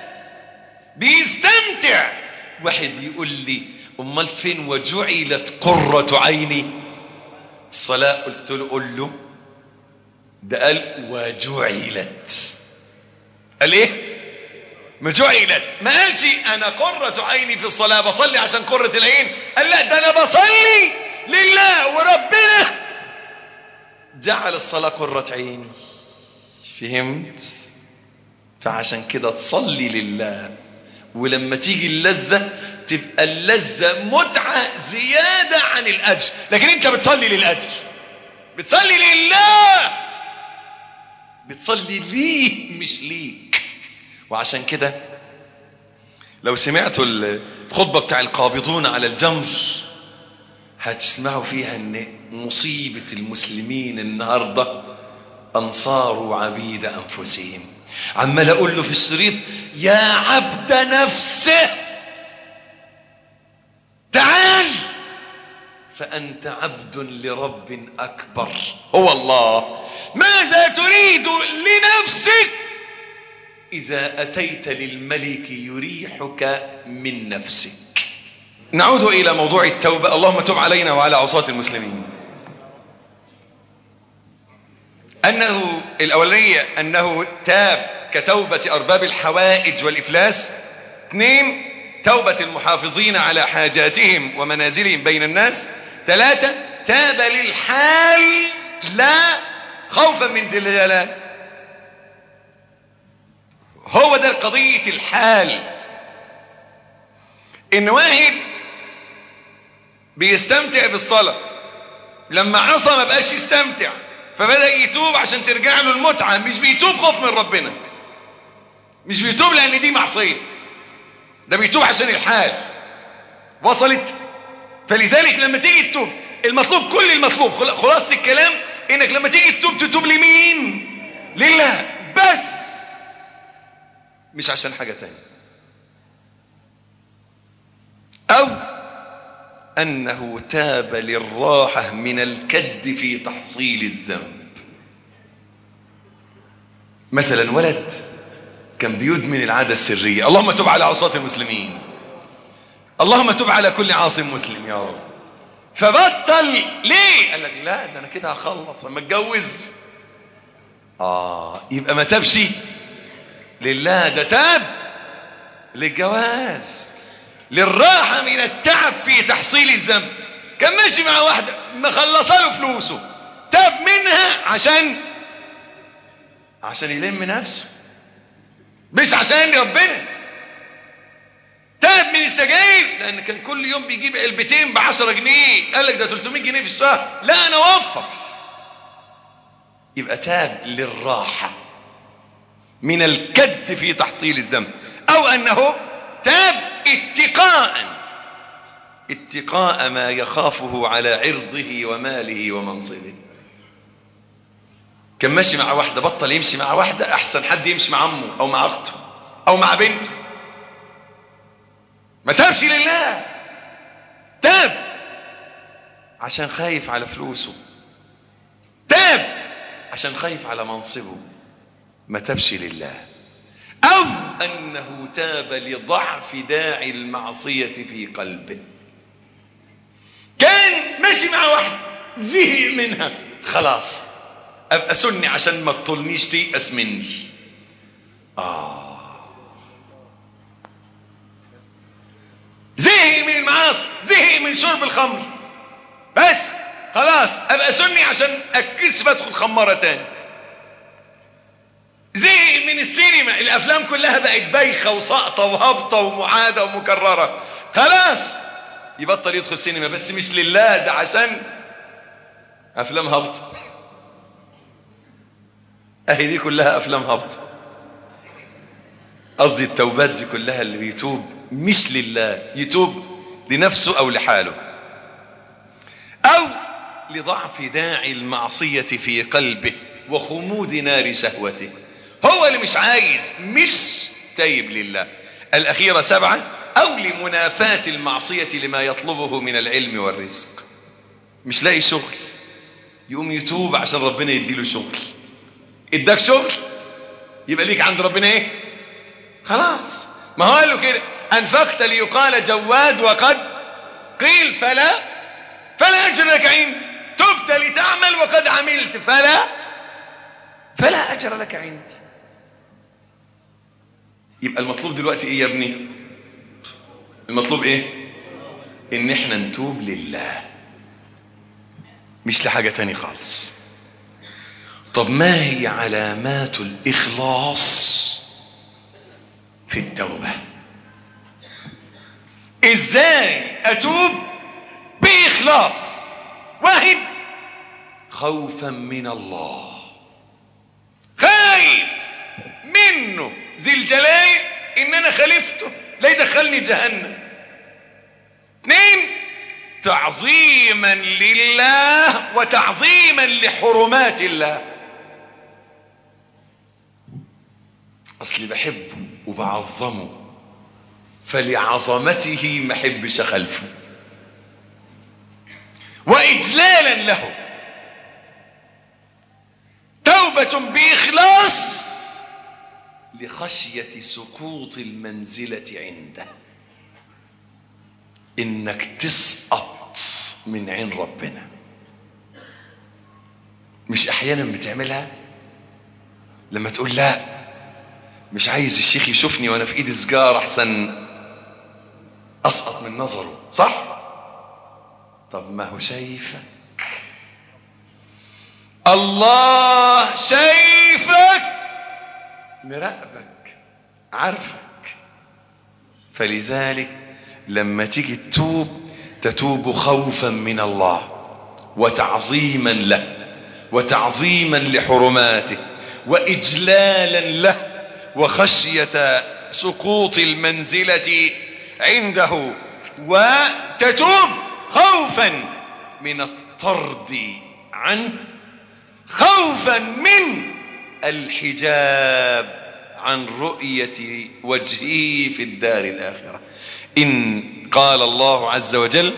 بيستمتع واحد يقول لي امال فين وجعلت قرة عيني الصلاة قلت له قل له ده قال وجعلت قال ايه ما جعلت ما قالش انا قرة عيني في الصلاة بصلي عشان قرة العين قال لا ده انا بصلي لله وربنا جعل الصلاة قرة عيني فهمت فعشان كده تصلي لله ولما تيجي اللذة تبقى اللذة متعة زيادة عن الأجر لكن انت بتصلي للأجر بتصلي لله بتصلي ليه مش ليك وعشان كده لو سمعتوا الخطبة بتاع القابضون على الجمر هتسمعوا فيها ان مصيبة المسلمين النهاردة انصار وعبيد انفسهم عمال اقول له في الشريط يا عبد نفسه تعال فانت عبد لرب اكبر هو الله ماذا تريد لنفسك اذا اتيت للملك يريحك من نفسك نعود إلى موضوع التوبة اللهم تب علينا وعلى عصاة المسلمين أنه الأولية أنه تاب كتوبة أرباب الحوائج والإفلاس اثنين توبة المحافظين على حاجاتهم ومنازلهم بين الناس ثلاثة تاب للحال لا خوفا من ذي الجلال هو ده قضية الحال ان واحد بيستمتع بالصلاة لما عصى ما بقاش يستمتع فبدأ يتوب عشان ترجع له المتعة مش بيتوب خوف من ربنا مش بيتوب لأن دي معصية ده بيتوب عشان الحال وصلت فلذلك لما تيجي تتوب المطلوب كل المطلوب خلاصة الكلام انك لما تيجي تتوب تتوب لمين لله بس مش عشان حاجة تانية أو أنه تاب للراحة من الكد في تحصيل الذنب مثلا ولد كان بيدمن العادة السرية اللهم تب على عصاة المسلمين اللهم تب على كل عاصم مسلم يا رب فبطل ليه قال لك لا ده انا كده هخلص لما اتجوز اه يبقى ما تبش لله ده تاب للجواز للراحة من التعب في تحصيل الذنب كان ماشي مع واحدة مخلصة له فلوسه تاب منها عشان عشان يلم نفسه مش عشان ربنا تاب من السجاير لان كان كل يوم بيجيب علبتين ب 10 جنيه قال لك ده 300 جنيه في الشهر لا انا اوفر يبقى تاب للراحه من الكد في تحصيل الذنب او انه تاب اتقاء اتقاء ما يخافه على عرضه وماله ومنصبه كان ماشي مع واحده بطل يمشي مع واحده احسن حد يمشي مع عمه او مع اخته او مع بنته ما تابش لله تاب عشان خايف على فلوسه تاب عشان خايف على منصبه ما تابش لله أو أنه تاب لضعف داعي المعصية في قلبه كان ماشي مع واحد زهق منها خلاص أبقى سني عشان ما تطلنيش تيأس مني آه زهق من المعاصي زهق من شرب الخمر بس خلاص ابقى سني عشان اتكسف ادخل خماره تاني زهق من السينما الافلام كلها بقت بايخه وساقطه وهابطه ومعاده ومكرره خلاص يبطل يدخل السينما بس مش لله ده عشان افلام هابطه اهي دي كلها افلام هابطه قصدي التوبات دي كلها اللي بيتوب مش لله يتوب لنفسه او لحاله او لضعف داعي المعصيه في قلبه وخمود نار شهوته هو اللي مش عايز مش تايب لله الاخيره سبعه او لمنافاه المعصيه لما يطلبه من العلم والرزق مش لاقي شغل يقوم يتوب عشان ربنا يديله شغل اداك شغل يبقى ليك عند ربنا ايه خلاص ما هو قال له كده انفقت ليقال جواد وقد قيل فلا فلا اجر لك عندي تبت لتعمل وقد عملت فلا فلا اجر لك عندي يبقى المطلوب دلوقتي ايه يا ابني المطلوب ايه ان احنا نتوب لله مش لحاجة تاني خالص طب ما هي علامات الإخلاص في التوبة إزاي أتوب بإخلاص واحد خوفا من الله خايف منه ذي الجلال إن أنا خالفته لا يدخلني جهنم اثنين تعظيما لله وتعظيما لحرمات الله اصلي بحبه وبعظمه فلعظمته ما احبش اخلفه واجلالا له توبه باخلاص لخشيه سقوط المنزله عنده انك تسقط من عين ربنا مش احيانا بتعملها لما تقول لا مش عايز الشيخ يشوفني وانا في ايدي سجارة احسن اسقط من نظره صح طب ما هو شايفك الله شايفك مراقبك عارفك فلذلك لما تيجي تتوب تتوب خوفا من الله وتعظيما له وتعظيما لحرماته واجلالا له وخشيه سقوط المنزله عنده وتتوب خوفا من الطرد عنه خوفا من الحجاب عن رؤيه وجهه في الدار الاخره ان قال الله عز وجل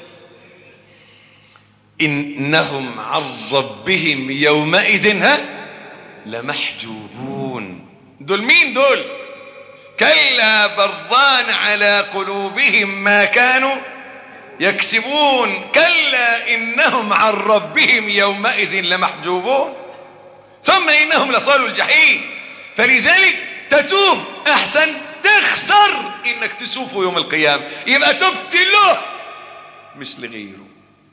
انهم عن ربهم يومئذ ها لمحجوبون دول مين دول كلا بران على قلوبهم ما كانوا يكسبون كلا انهم عن ربهم يومئذ لمحجوبون ثم انهم لصالوا الجحيم فلذلك تتوب احسن تخسر انك تشوفه يوم القيامه يبقى تبت له مش لغيره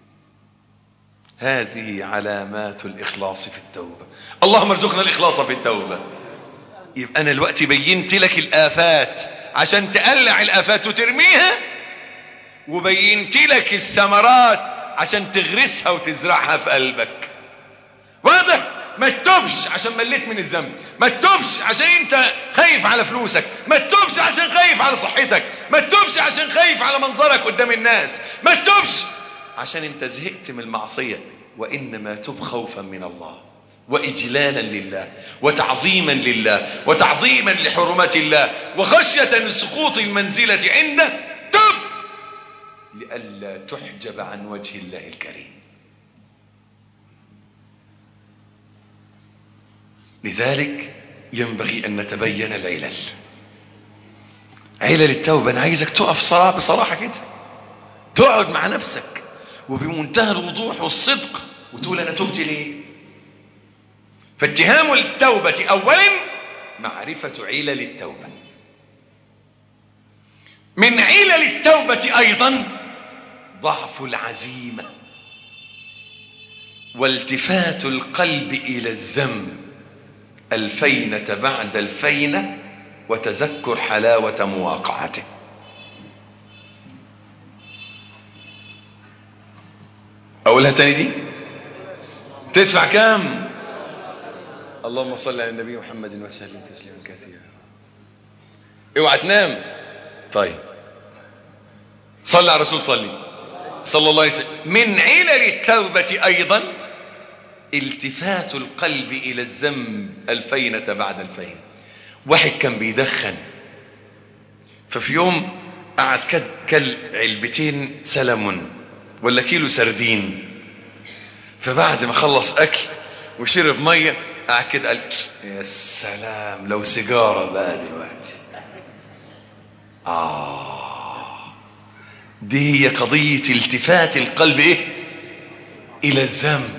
هذه علامات الاخلاص في التوبه اللهم ارزقنا الاخلاص في التوبه يبقى انا الوقت بينت لك الافات عشان تقلع الافات وترميها وبينت لك الثمرات عشان تغرسها وتزرعها في قلبك واضح ما تتوبش عشان مليت من الذنب ما تتوبش عشان انت خايف على فلوسك ما تتوبش عشان خايف على صحتك ما تتوبش عشان خايف على منظرك قدام الناس ما تتوبش عشان انت زهقت من المعصية وإنما تب خوفا من الله وإجلالا لله وتعظيما لله وتعظيما لحرمات الله وخشية سقوط المنزلة عنده تب لئلا تحجب عن وجه الله الكريم لذلك ينبغي أن نتبين العلل علل التوبة أنا عايزك تقف صراحة بصراحة كده تقعد مع نفسك وبمنتهى الوضوح والصدق وتقول أنا تبت ليه فاتهام التوبة أولا معرفة علل التوبة من علل التوبة أيضا ضعف العزيمة والتفات القلب إلى الذنب الفينة بعد الفينة وتذكر حلاوة مواقعته أقولها تاني دي تدفع كام اللهم صل على النبي محمد وسلم تسليما كثيرا اوعى تنام طيب صلى على الرسول صلي صلى الله عليه وسلم من علل التوبة أيضا التفات القلب إلى الذنب الفينة بعد الفين واحد كان بيدخن ففي يوم قعد كل علبتين سلمون ولا كيلو سردين فبعد ما خلص أكل وشرب مية قعد كده قال يا سلام لو سيجارة بقى دلوقتي آه دي هي قضية التفات القلب إيه إلى الذنب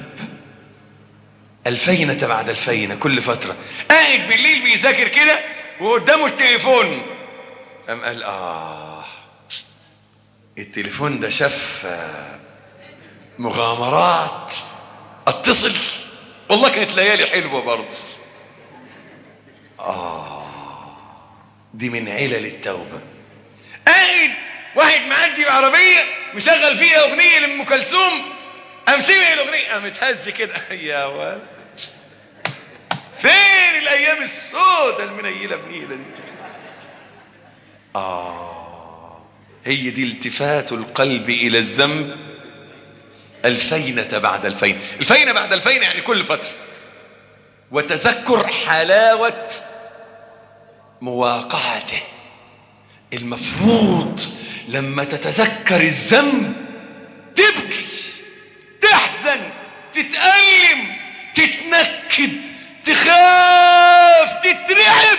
الفينة بعد الفينة كل فترة قاعد بالليل بيذاكر كده وقدامه التليفون قام قال آه التليفون ده شاف مغامرات اتصل والله كانت ليالي حلوة برضه آه دي من علل التوبة قاعد واحد معدي بعربية مشغل فيها أغنية لأم كلثوم قام سمع الأغنية قام اتهز كده يا ولد فين الأيام السوداء المنيلة بنيلة دي آه هي دي التفات القلب إلى الذنب الفينة بعد الفين الفينة بعد الفين يعني كل فترة وتذكر حلاوة مواقعته المفروض لما تتذكر الذنب تبكي تحزن تتألم تتنكد تخاف تترعب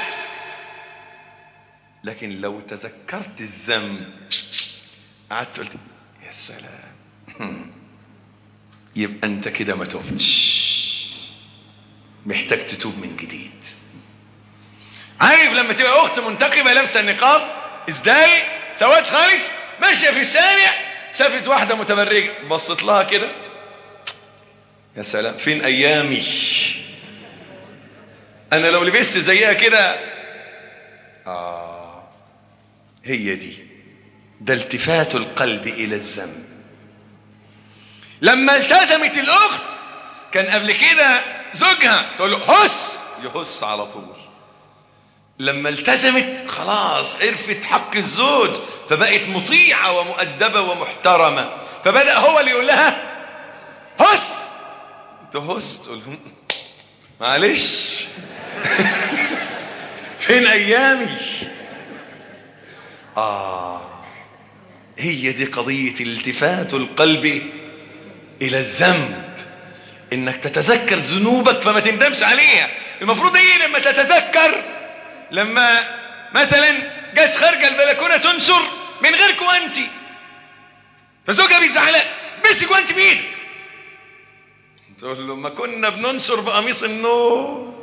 لكن لو تذكرت الذنب قعدت قلت يا سلام يبقى انت كده ما تبتش محتاج تتوب من جديد عارف لما تبقى اخت منتقبه لابسه النقاب ازدال سواد خالص ماشيه في الشارع شافت واحده متبرجه بصت لها كده يا سلام فين ايامي انا لو لبست زيها كده آه هي دي ده التفات القلب إلى الذنب لما التزمت الأخت كان قبل كده زوجها تقول له هس يهس على طول لما التزمت خلاص عرفت حق الزوج فبقت مطيعة ومؤدبة ومحترمة فبدأ هو اللي يقول لها هس تهس تقول له معلش فين أيامي آه هي دي قضية التفات القلب إلى الذنب إنك تتذكر ذنوبك فما تندمش عليها المفروض إيه لما تتذكر لما مثلا جت خارجة البلكونة تنشر من غيرك وأنت فزوجها بيزعلها مسك وأنت بإيدك تقول له ما كنا بننشر بقميص النوم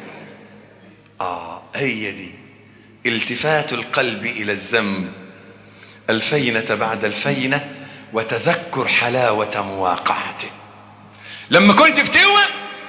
آه هي دي التفات القلب إلى الذنب الفينة بعد الفينة وتذكر حلاوة مواقعته لما كنت بتوى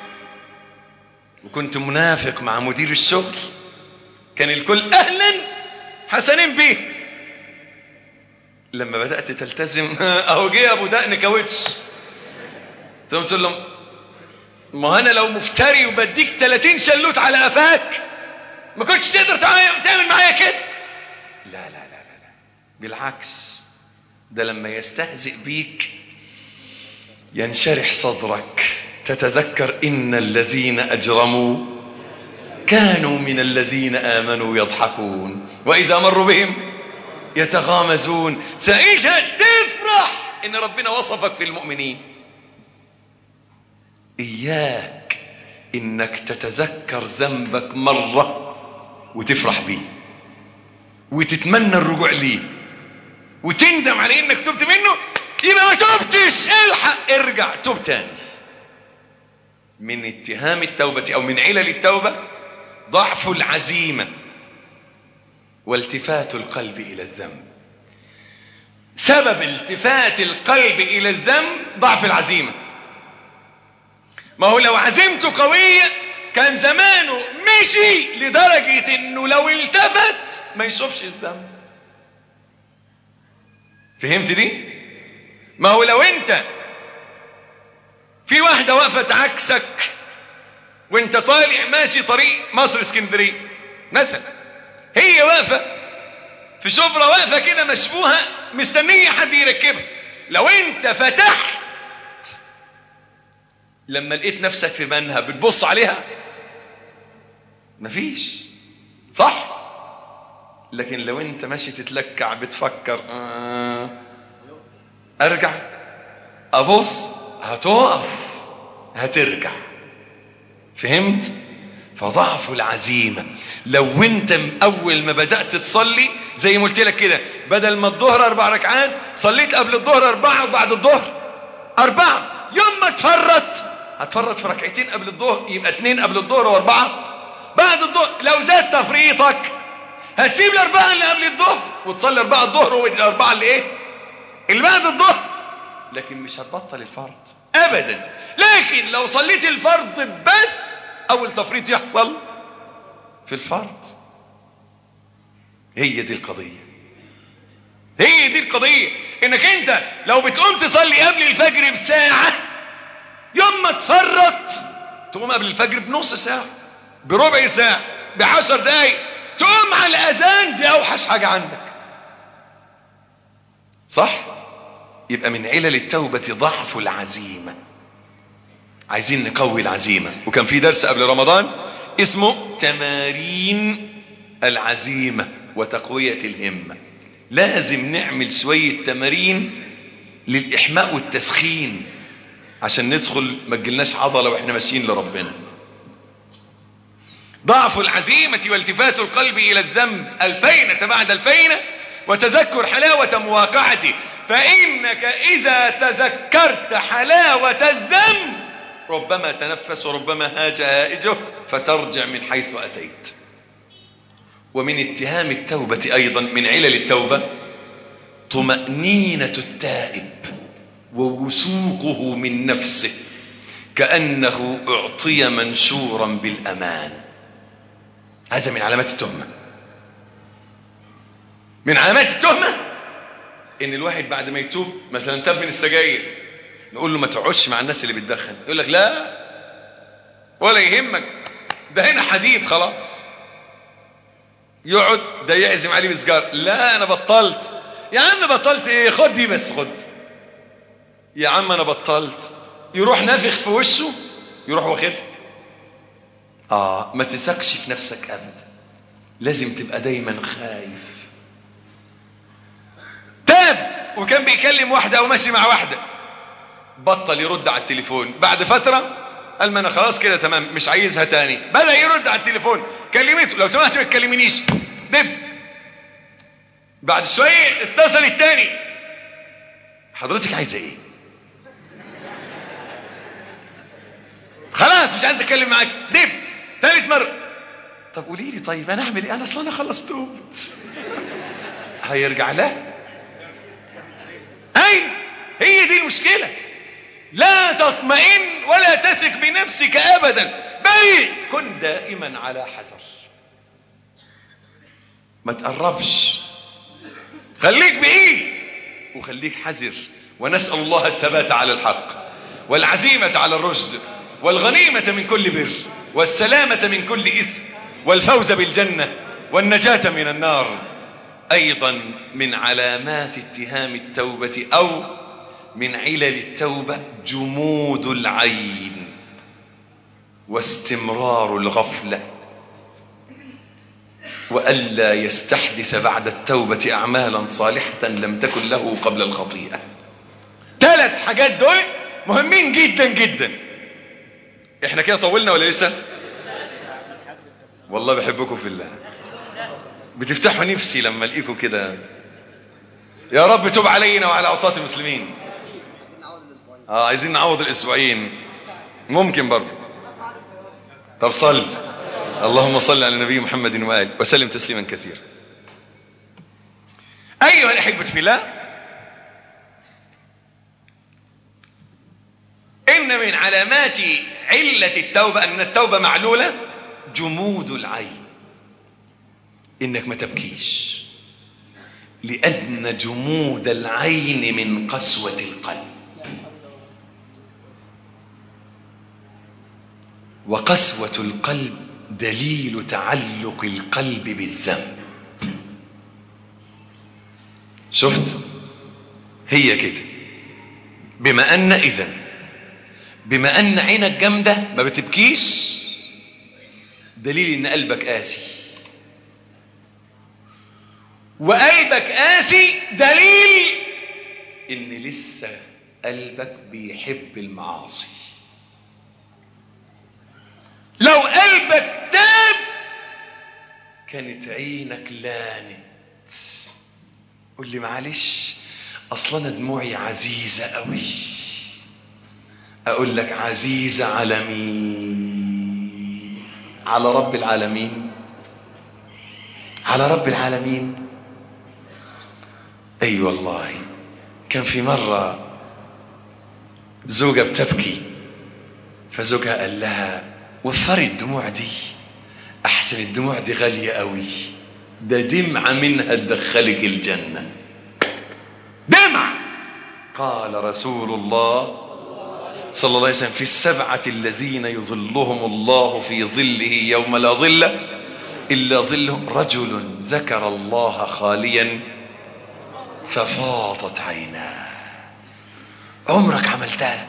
وكنت منافق مع مدير الشغل كان الكل أهلا حسنين بيه لما بدأت تلتزم أهو جه أبو دقن كاوتش تقوم تقول لهم ما أنا لو مفتري وبديك 30 شلوت على قفاك ما كنتش تقدر تعمل معايا كده لا لا لا لا لا بالعكس ده لما يستهزئ بيك ينشرح صدرك تتذكر إن الذين أجرموا كانوا من الذين آمنوا يضحكون وإذا مروا بهم يتغامزون ساعتها تفرح إن ربنا وصفك في المؤمنين إياك إنك تتذكر ذنبك مرة وتفرح بيه وتتمنى الرجوع ليه وتندم على انك تبت منه يبقى ما تبتش الحق ارجع توب تاني من اتهام التوبة او من علل التوبة ضعف العزيمة والتفات القلب الى الذنب سبب التفات القلب الى الذنب ضعف العزيمة ما هو لو عزيمته قوية كان زمانه مشي لدرجة انه لو التفت ما يشوفش الذنب فهمت دي ما هو لو انت في واحدة وقفت عكسك وانت طالع ماشي طريق مصر اسكندرية مثلا هي واقفة في شبرا واقفة كده مشبوهة مستنية حد يركبها لو انت فتحت لما لقيت نفسك في منها بتبص عليها مفيش صح لكن لو انت ماشي تتلكع بتفكر آه ارجع ابص هتقف هترجع فهمت فضعف العزيمة لو انت اول ما بدأت تصلي زي ما قلت لك كده بدل ما الظهر اربع ركعات صليت قبل الظهر اربعة وبعد الظهر اربعة يوم ما تفرط هتفرط في ركعتين قبل الظهر يبقى اتنين قبل الظهر واربعة بعد الظهر لو زاد تفريطك هتسيب الاربعة اللي قبل الظهر وتصلي اربعة الظهر والاربعة اللي ايه اللي بعد الظهر لكن مش هتبطل الفرض ابدا لكن لو صليت الفرض بس اول تفريط يحصل في الفرض هي دي القضية هي دي القضية انك انت لو بتقوم تصلي قبل الفجر بساعة يوم ما تفرط تقوم قبل الفجر بنص ساعة بربع ساعة بعشر دقايق تقوم على الأذان دي أوحش حاجة عندك صح؟ يبقى من علل التوبة ضعف العزيمة عايزين نقوي العزيمة وكان في درس قبل رمضان اسمه تمارين العزيمة وتقوية الهمة لازم نعمل شوية تمارين للإحماء والتسخين عشان ندخل ما تجيلناش عضلة واحنا ماشيين لربنا ضعف العزيمة والتفات القلب إلى الذنب الفينة بعد الفينة وتذكر حلاوة مواقعته فإنك إذا تذكرت حلاوة الذنب ربما تنفس وربما هاج هائجه فترجع من حيث أتيت ومن اتهام التوبة أيضا من علل التوبة طمأنينة التائب ووثوقه من نفسه كأنه أعطي منشورا بالأمان هذا من علامات التهمة من علامات التهمة ان الواحد بعد ما يتوب مثلا تاب من السجاير نقول له ما تقعدش مع الناس اللي بتدخن يقول لك لا ولا يهمك ده هنا حديد خلاص يقعد ده يعزم عليه بسجار لا انا بطلت يا عم بطلت ايه خد دي بس خد يا عم انا بطلت يروح نافخ في وشه يروح واخدها اه ما تثقش في نفسك ابدا لازم تبقى دايما خايف تاب وكان بيكلم واحده او ماشي مع واحده بطل يرد على التليفون بعد فتره قال ما انا خلاص كده تمام مش عايزها تاني بدا يرد على التليفون كلمته لو سمحت ما تكلمنيش دب بعد شويه اتصل التاني حضرتك عايزه ايه خلاص مش عايز اتكلم معاك دب ثالث مره طب قولي لي طيب انا اعمل ايه انا اصلا انا خلاص توبت هيرجع لها اي هي دي المشكله لا تطمئن ولا تثق بنفسك ابدا بل كن دائما على حذر ما تقربش خليك بعيد وخليك حذر ونسال الله الثبات على الحق والعزيمه على الرشد والغنيمه من كل بر والسلامه من كل اثم والفوز بالجنه والنجاه من النار ايضا من علامات اتهام التوبه او من علل التوبه جمود العين واستمرار الغفله والا يستحدث بعد التوبه اعمالا صالحه لم تكن له قبل الخطيئه ثلاث حاجات دول مهمين جدا جدا احنا كده طولنا ولا لسه والله بحبكم في الله بتفتحوا نفسي لما الاقيكم كده يا رب توب علينا وعلى عصاة المسلمين اه عايزين نعوض الاسبوعين ممكن برضه طب صل اللهم صل على النبي محمد وآله وسلم تسليما كثيرا أيها الأحبة في الله إن من علامات علة التوبة أن التوبة معلولة جمود العين إنك ما تبكيش لأن جمود العين من قسوة القلب وقسوة القلب دليل تعلق القلب بالذنب شفت هي كده بما أن إذن بما أن عينك جامدة ما بتبكيش دليل إن قلبك قاسي وقلبك قاسي دليل إن لسه قلبك بيحب المعاصي لو قلبك تاب كانت عينك لانت قول لي معلش اصلا انا دموعي عزيزه قوي اقول لك عزيزه على مين على رب العالمين على رب العالمين اي أيوة والله كان في مره زوجه بتبكي فزوجها قال لها وفري الدموع دي احسن الدموع دي غاليه قوي ده دمعه منها تدخلك الجنه دمعه قال رسول الله صلى الله عليه وسلم في السبعه الذين يظلهم الله في ظله يوم لا ظل الا ظله رجل ذكر الله خاليا ففاضت عيناه عمرك عملتها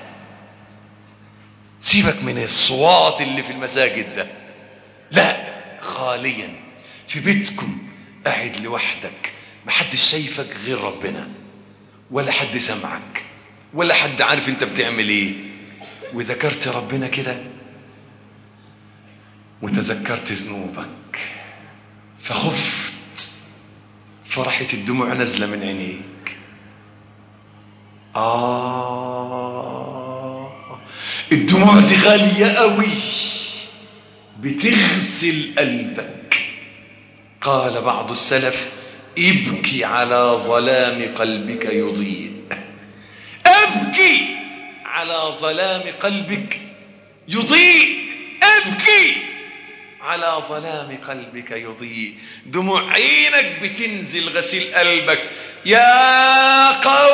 سيبك من الصوات اللي في المساجد ده لا خاليا في بيتكم قاعد لوحدك محدش شايفك غير ربنا ولا حد سمعك ولا حد عارف انت بتعمل ايه وذكرت ربنا كده وتذكرت ذنوبك فخفت فرحت الدموع نازله من عينيك آه الدموع دي غالية قوي بتغسل قلبك قال بعض السلف ابكي على ظلام قلبك يضيء ابكي على ظلام قلبك يضيء ابكي على ظلام قلبك يضيء دموع عينك بتنزل غسيل قلبك يا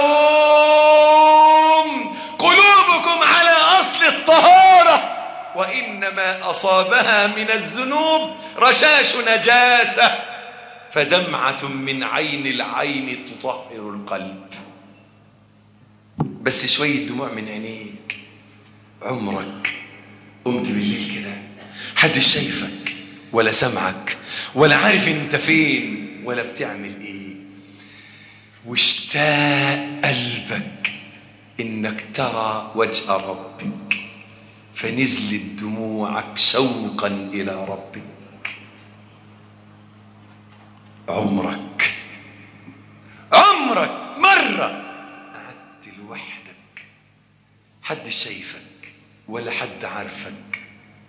قوم قلوبكم على أصل الطهارة وإنما أصابها من الذنوب رشاش نجاسة فدمعة من عين العين تطهر القلب بس شوية دموع من عينيك عمرك قمت بالليل كده حد شايفك ولا سمعك ولا عارف انت فين ولا بتعمل ايه واشتاق قلبك انك ترى وجه ربك فنزلت دموعك شوقا الى ربك عمرك عمرك مرة قعدت لوحدك حد شايفك ولا حد عارفك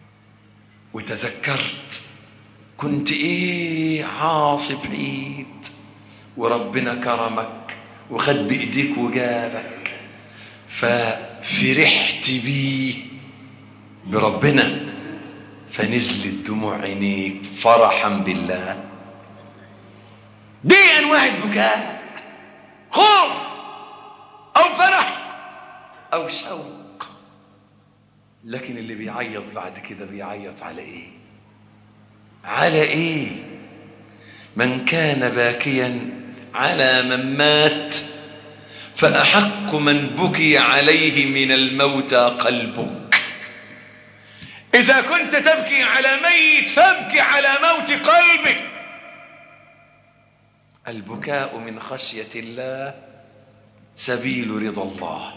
وتذكرت كنت ايه عاصي بعيد وربنا كرمك وخد بايديك وجابك ففرحت بيه بربنا فنزلت دموع عينيك فرحا بالله دي انواع البكاء خوف او فرح او شوق لكن اللي بيعيط بعد كده بيعيط على ايه على ايه من كان باكيا على من مات فاحق من بكي عليه من الموتى قلبك اذا كنت تبكي على ميت فابكي على موت قلبك البكاء من خشيه الله سبيل رضا الله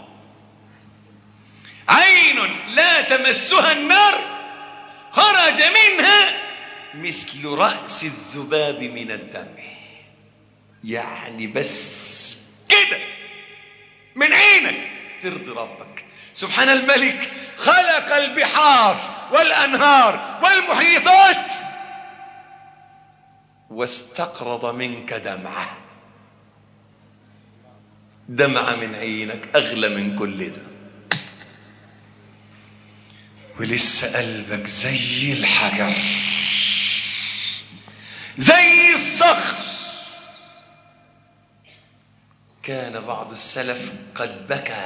عين لا تمسها النار خرج منها مثل راس الذباب من الدمع يعني بس كده من عينك ترضي ربك سبحان الملك خلق البحار والانهار والمحيطات واستقرض منك دمعه دمعه من عينك اغلى من كل ده ولسه قلبك زي الحجر زي الصخر كان بعض السلف قد بكى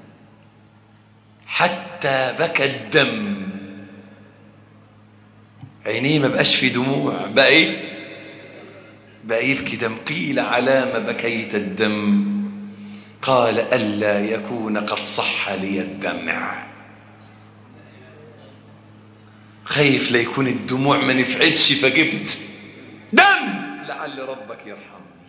حتى بكى الدم عينيه ما بقاش في دموع بقى ايه بقى يبكي دم قيل على ما بكيت الدم قال ألا يكون قد صح لي الدمع خايف لا يكون الدموع ما نفعتش فجبت دم لعل ربك يرحمني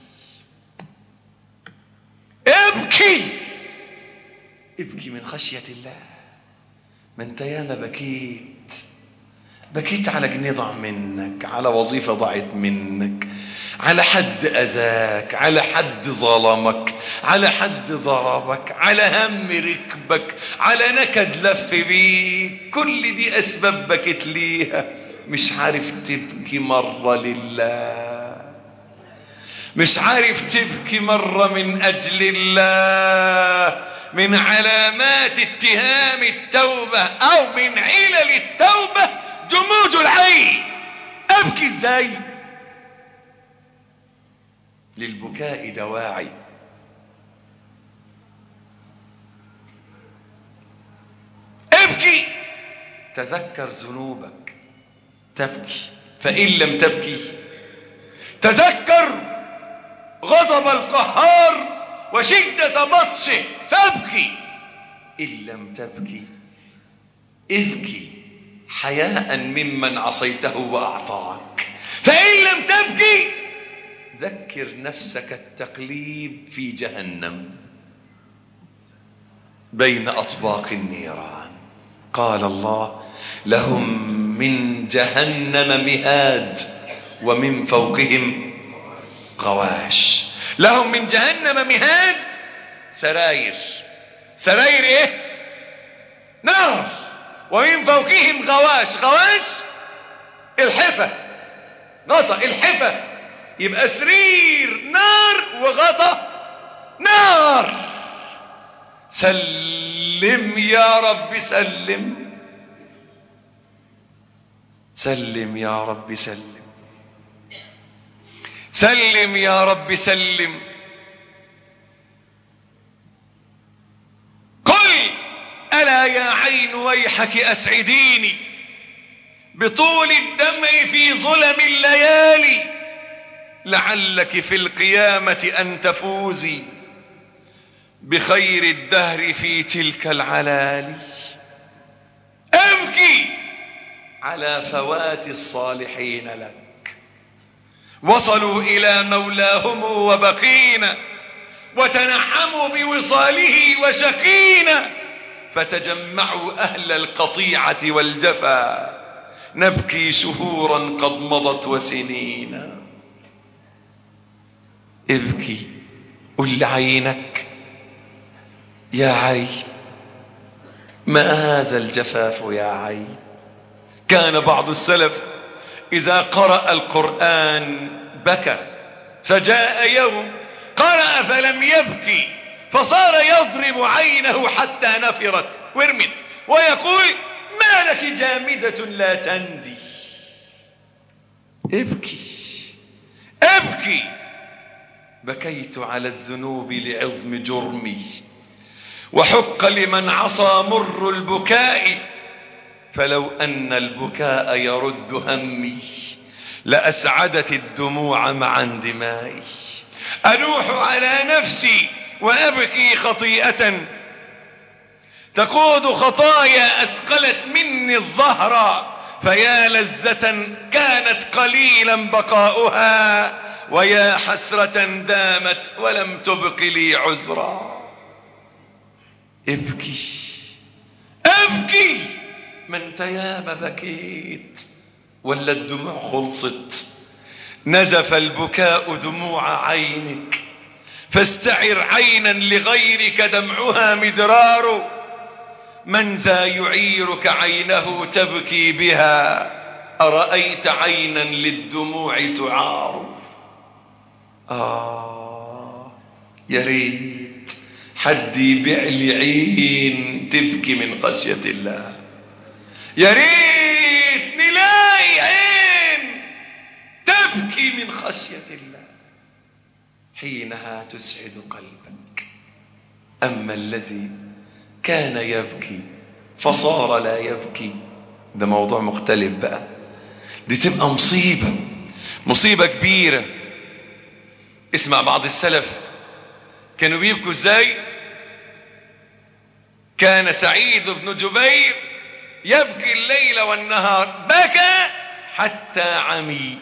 ابكي ابكي من خشية الله ما انت ياما بكيت بكيت على جنيه ضاع منك على وظيفة ضاعت منك على حد أذاك على حد ظلمك على حد ضربك على هم ركبك على نكد لف بيك كل دي أسباب بكيت ليها مش عارف تبكي مرة لله مش عارف تبكي مرة من أجل الله من علامات اتهام التوبة أو من علل التوبة جمود العين أبكي إزاي للبكاء دواعي ابكي تذكر ذنوبك تبكي فإن لم تبكي تذكر غضب القهار وشدة بطشه فابكي إن لم تبكي ابكي حياء ممن عصيته وأعطاك فإن لم تبكي ذكر نفسك التقليب في جهنم بين أطباق النيران قال الله لهم من جهنم مهاد ومن فوقهم غواش لهم من جهنم مهاد سراير سراير ايه نار ومن فوقهم غواش غواش الحفة غطا الحفة يبقى سرير نار وغطا نار سلم يا رب سلم سلم يا رب سلم سلم يا رب سلم قل ألا يا عين ويحك أسعديني بطول الدمع في ظلم الليالي لعلك في القيامة أن تفوزي بخير الدهر في تلك العلالي أبكي على فوات الصالحين لك وصلوا إلى مولاهم وبقينا وتنعموا بوصاله وشقينا فتجمعوا أهل القطيعة والجفا نبكي شهورا قد مضت وسنينا ابكي قل لعينك يا عين ما هذا الجفاف يا عين كان بعض السلف إذا قرأ القرآن بكى فجاء يوم قرأ فلم يبكي فصار يضرب عينه حتى نفرت وارمد ويقول ما لك جامدة لا تندي ابكي ابكي بكيت على الذنوب لعظم جرمي وحق لمن عصى مر البكاء فلو أن البكاء يرد همي لأسعدت الدموع مع اندمائي أنوح على نفسي وأبكي خطيئة تقود خطايا أثقلت مني الظهر فيا لذة كانت قليلا بقاؤها ويا حسرة دامت ولم تبق لي عذرا ابكي ابكي ما انت ياما بكيت ولا الدموع خلصت نزف البكاء دموع عينك فاستعر عينا لغيرك دمعها مدرار من ذا يعيرك عينه تبكي بها أرأيت عينا للدموع تعار آه يا ريت حد يبيع لي عين تبكي من خشية الله يا ريت نلاقي عين تبكي من خشية الله حينها تسعد قلبك أما الذي كان يبكي فصار لا يبكي ده موضوع مختلف بقى دي تبقى مصيبة مصيبة كبيرة اسمع بعض السلف كانوا بيبكوا ازاي كان سعيد بن جبير يبكي الليل والنهار بكى حتى عمي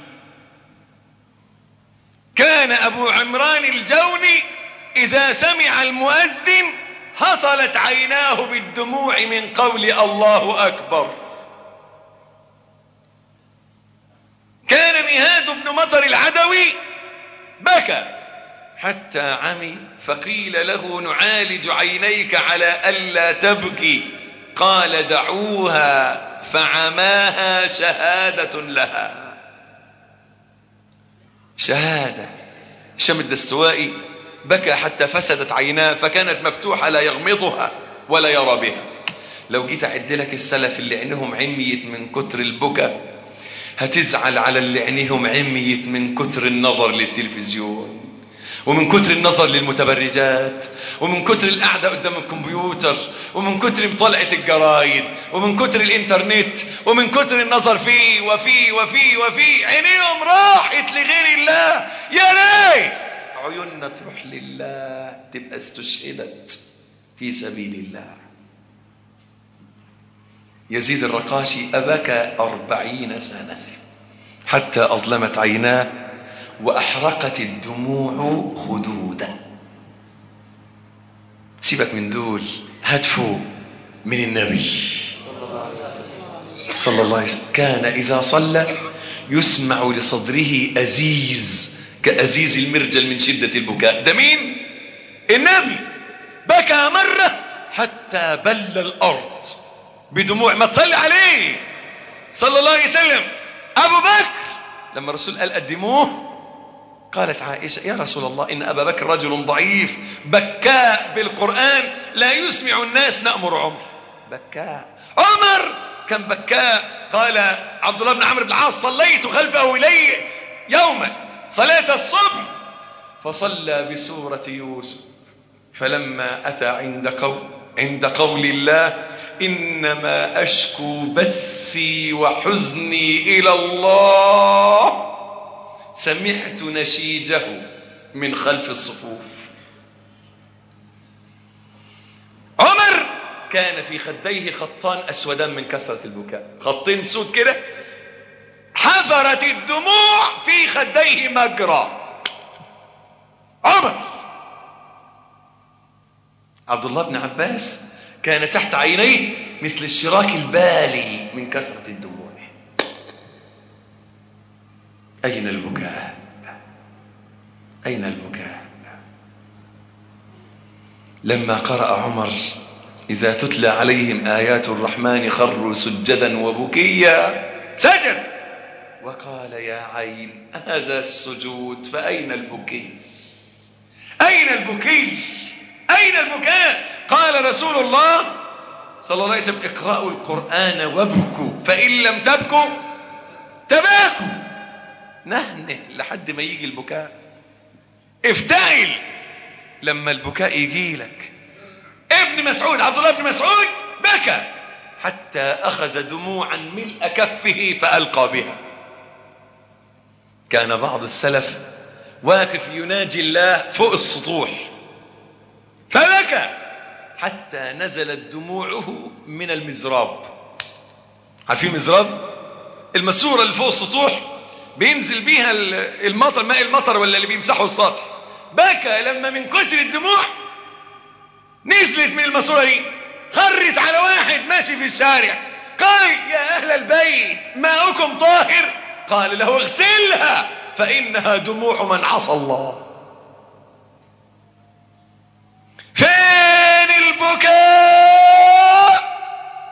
كان أبو عمران الجوني إذا سمع المؤذن هطلت عيناه بالدموع من قول الله أكبر كان نهاد بن مطر العدوي بكى حتى عمي فقيل له نعالج عينيك على ألا تبكي قال دعوها فعماها شهادة لها شهادة شم الدستوائي بكى حتى فسدت عيناه فكانت مفتوحة لا يغمضها ولا يرى بها لو جيت أعد لك السلف اللي عينهم عميت من كتر البكا هتزعل على اللي عينيهم عميت من كتر النظر للتلفزيون ومن كتر النظر للمتبرجات ومن كتر القعدة قدام الكمبيوتر ومن كتر مطالعة الجرايد ومن كتر الانترنت ومن كتر النظر فيه وفيه وفيه وفيه عينيهم راحت لغير الله يا ريت عيوننا تروح لله تبقى استشهدت في سبيل الله يزيد الرقاشي أبكى أربعين سنة حتى أظلمت عيناه وأحرقت الدموع خدودا سيبك من دول هاتفوا من النبي صلى الله عليه وسلم كان إذا صلى يسمع لصدره أزيز كأزيز المرجل من شدة البكاء ده مين؟ النبي بكى مرة حتى بل الأرض بدموع ما تصلي عليه صلى الله عليه وسلم أبو بكر لما الرسول قال قدموه قالت عائشة يا رسول الله إن أبا بكر رجل ضعيف بكاء بالقرآن لا يسمع الناس نأمر عمر بكاء عمر كان بكاء قال عبد الله بن عمرو بن العاص صليت خلفه إلي يوما صلاة الصبح فصلى بسورة يوسف فلما أتى عند قول عند قول الله إنما أشكو بثي وحزني إلى الله سمعت نشيجه من خلف الصفوف عمر كان في خديه خطان أسودان من كثرة البكاء خطين سود كده حفرت الدموع في خديه مجرى عمر عبد الله بن عباس كان تحت عينيه مثل الشراك البالي من كثرة الدموع أين البكاء أين البكاء لما قرأ عمر إذا تتلى عليهم آيات الرحمن خروا سجدا وبكيا سجد وقال يا عين هذا السجود فأين البكي أين البكي أين البكاء قال رسول الله صلى الله عليه وسلم اقرأوا القرآن وابكوا فإن لم تبكوا تباكوا نهنه لحد ما يجي البكاء افتعل لما البكاء يجي لك ابن مسعود عبد الله بن مسعود بكى حتى أخذ دموعا ملء كفه فألقى بها كان بعض السلف واقف يناجي الله فوق السطوح فبكى حتى نزلت دموعه من المزراب عارفين مزراب الماسوره اللي فوق السطوح بينزل بيها المطر ماء المطر ولا اللي بيمسحوا السطح بكى لما من كتر الدموع نزلت من الماسوره دي خرت على واحد ماشي في الشارع قال يا اهل البيت ماؤكم طاهر قال له اغسلها فانها دموع من عصى الله فين البكاء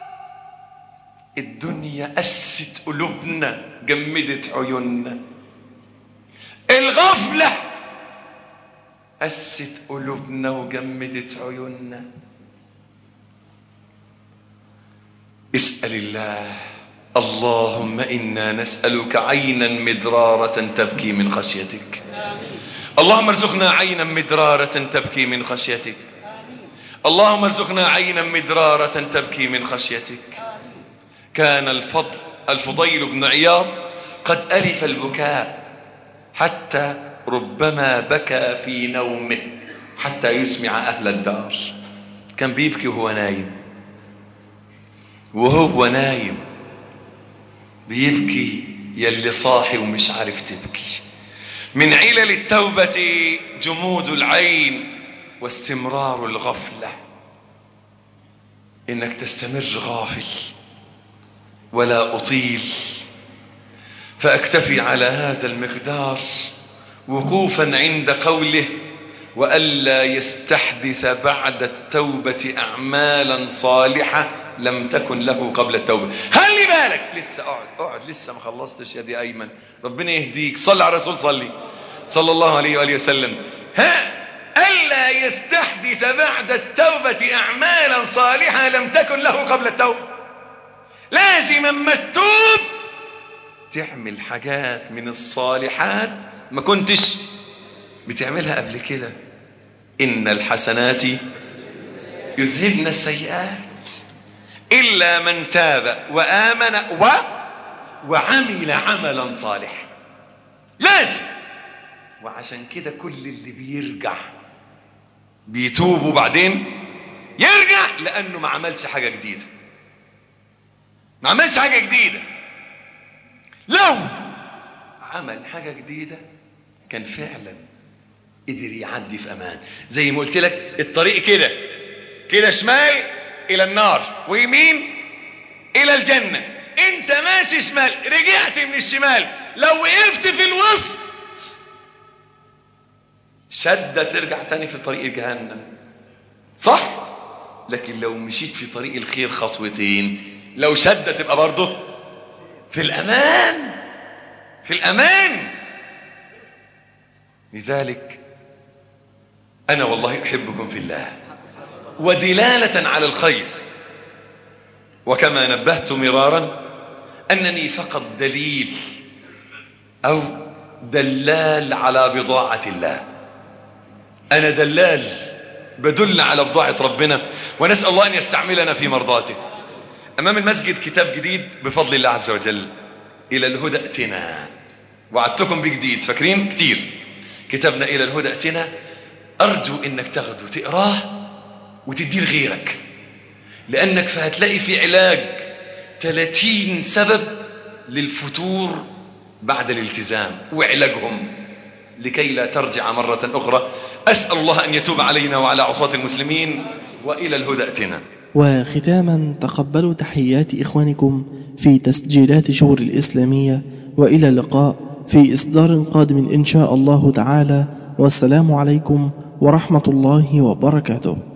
الدنيا أست قلوبنا جمدت عيوننا الغفلة أست قلوبنا وجمدت عيوننا اسأل الله اللهم إنا نسألك عينا مدرارة تبكي من خشيتك اللهم ارزقنا عينا مدرارة تبكي من خشيتك اللهم ارزقنا عينا مدرارة تبكي من خشيتك كان الفضل الفضيل بن عياض قد ألف البكاء حتى ربما بكى في نومه حتى يسمع أهل الدار كان بيبكي وهو نايم وهو نايم بيبكي يلي صاحي ومش عارف تبكي من علل التوبة جمود العين واستمرار الغفلة إنك تستمر غافل ولا أطيل فأكتفي على هذا المقدار وقوفا عند قوله وألا يستحدث بعد التوبة أعمالا صالحة لم تكن له قبل التوبة خلي بالك لسه اقعد اقعد لسه ما خلصتش يا دي أيمن ربنا يهديك صلي على الرسول صلي صلى الله عليه وآله وسلم ها ألا يستحدث بعد التوبة أعمالا صالحة لم تكن له قبل التوبة لازم اما تتوب تعمل حاجات من الصالحات ما كنتش بتعملها قبل كده إن الحسنات يذهبن السيئات إلا من تاب وآمن و وعمل عملا صالحا لازم وعشان كده كل اللي بيرجع بيتوب وبعدين يرجع لأنه ما عملش حاجة جديدة ما عملش حاجة جديدة لو عمل حاجة جديدة كان فعلا قدر يعدي في أمان زي ما قلت لك الطريق كده كده شمال إلى النار ويمين إلى الجنة أنت ماشي شمال رجعت من الشمال لو وقفت في الوسط شدة ترجع تاني في طريق جهنم صح لكن لو مشيت في طريق الخير خطوتين لو شدة تبقى برضه في الأمان في الأمان لذلك أنا والله أحبكم في الله ودلالة على الخير وكما نبهت مرارا أنني فقط دليل أو دلال على بضاعة الله أنا دلال بدل على بضاعة ربنا ونسأل الله أن يستعملنا في مرضاته أمام المسجد كتاب جديد بفضل الله عز وجل إلى الهدى ائتنا وعدتكم بجديد فاكرين كتير كتابنا إلى الهدى ائتنا أرجو إنك تاخده تقراه وتديه لغيرك لأنك فهتلاقي في علاج 30 سبب للفتور بعد الالتزام وعلاجهم لكي لا ترجع مرة أخرى أسأل الله أن يتوب علينا وعلى عصاة المسلمين وإلى الهدى ائتنا وختاما تقبلوا تحيات إخوانكم في تسجيلات شهور الإسلامية وإلى اللقاء في إصدار قادم إن شاء الله تعالى والسلام عليكم ورحمة الله وبركاته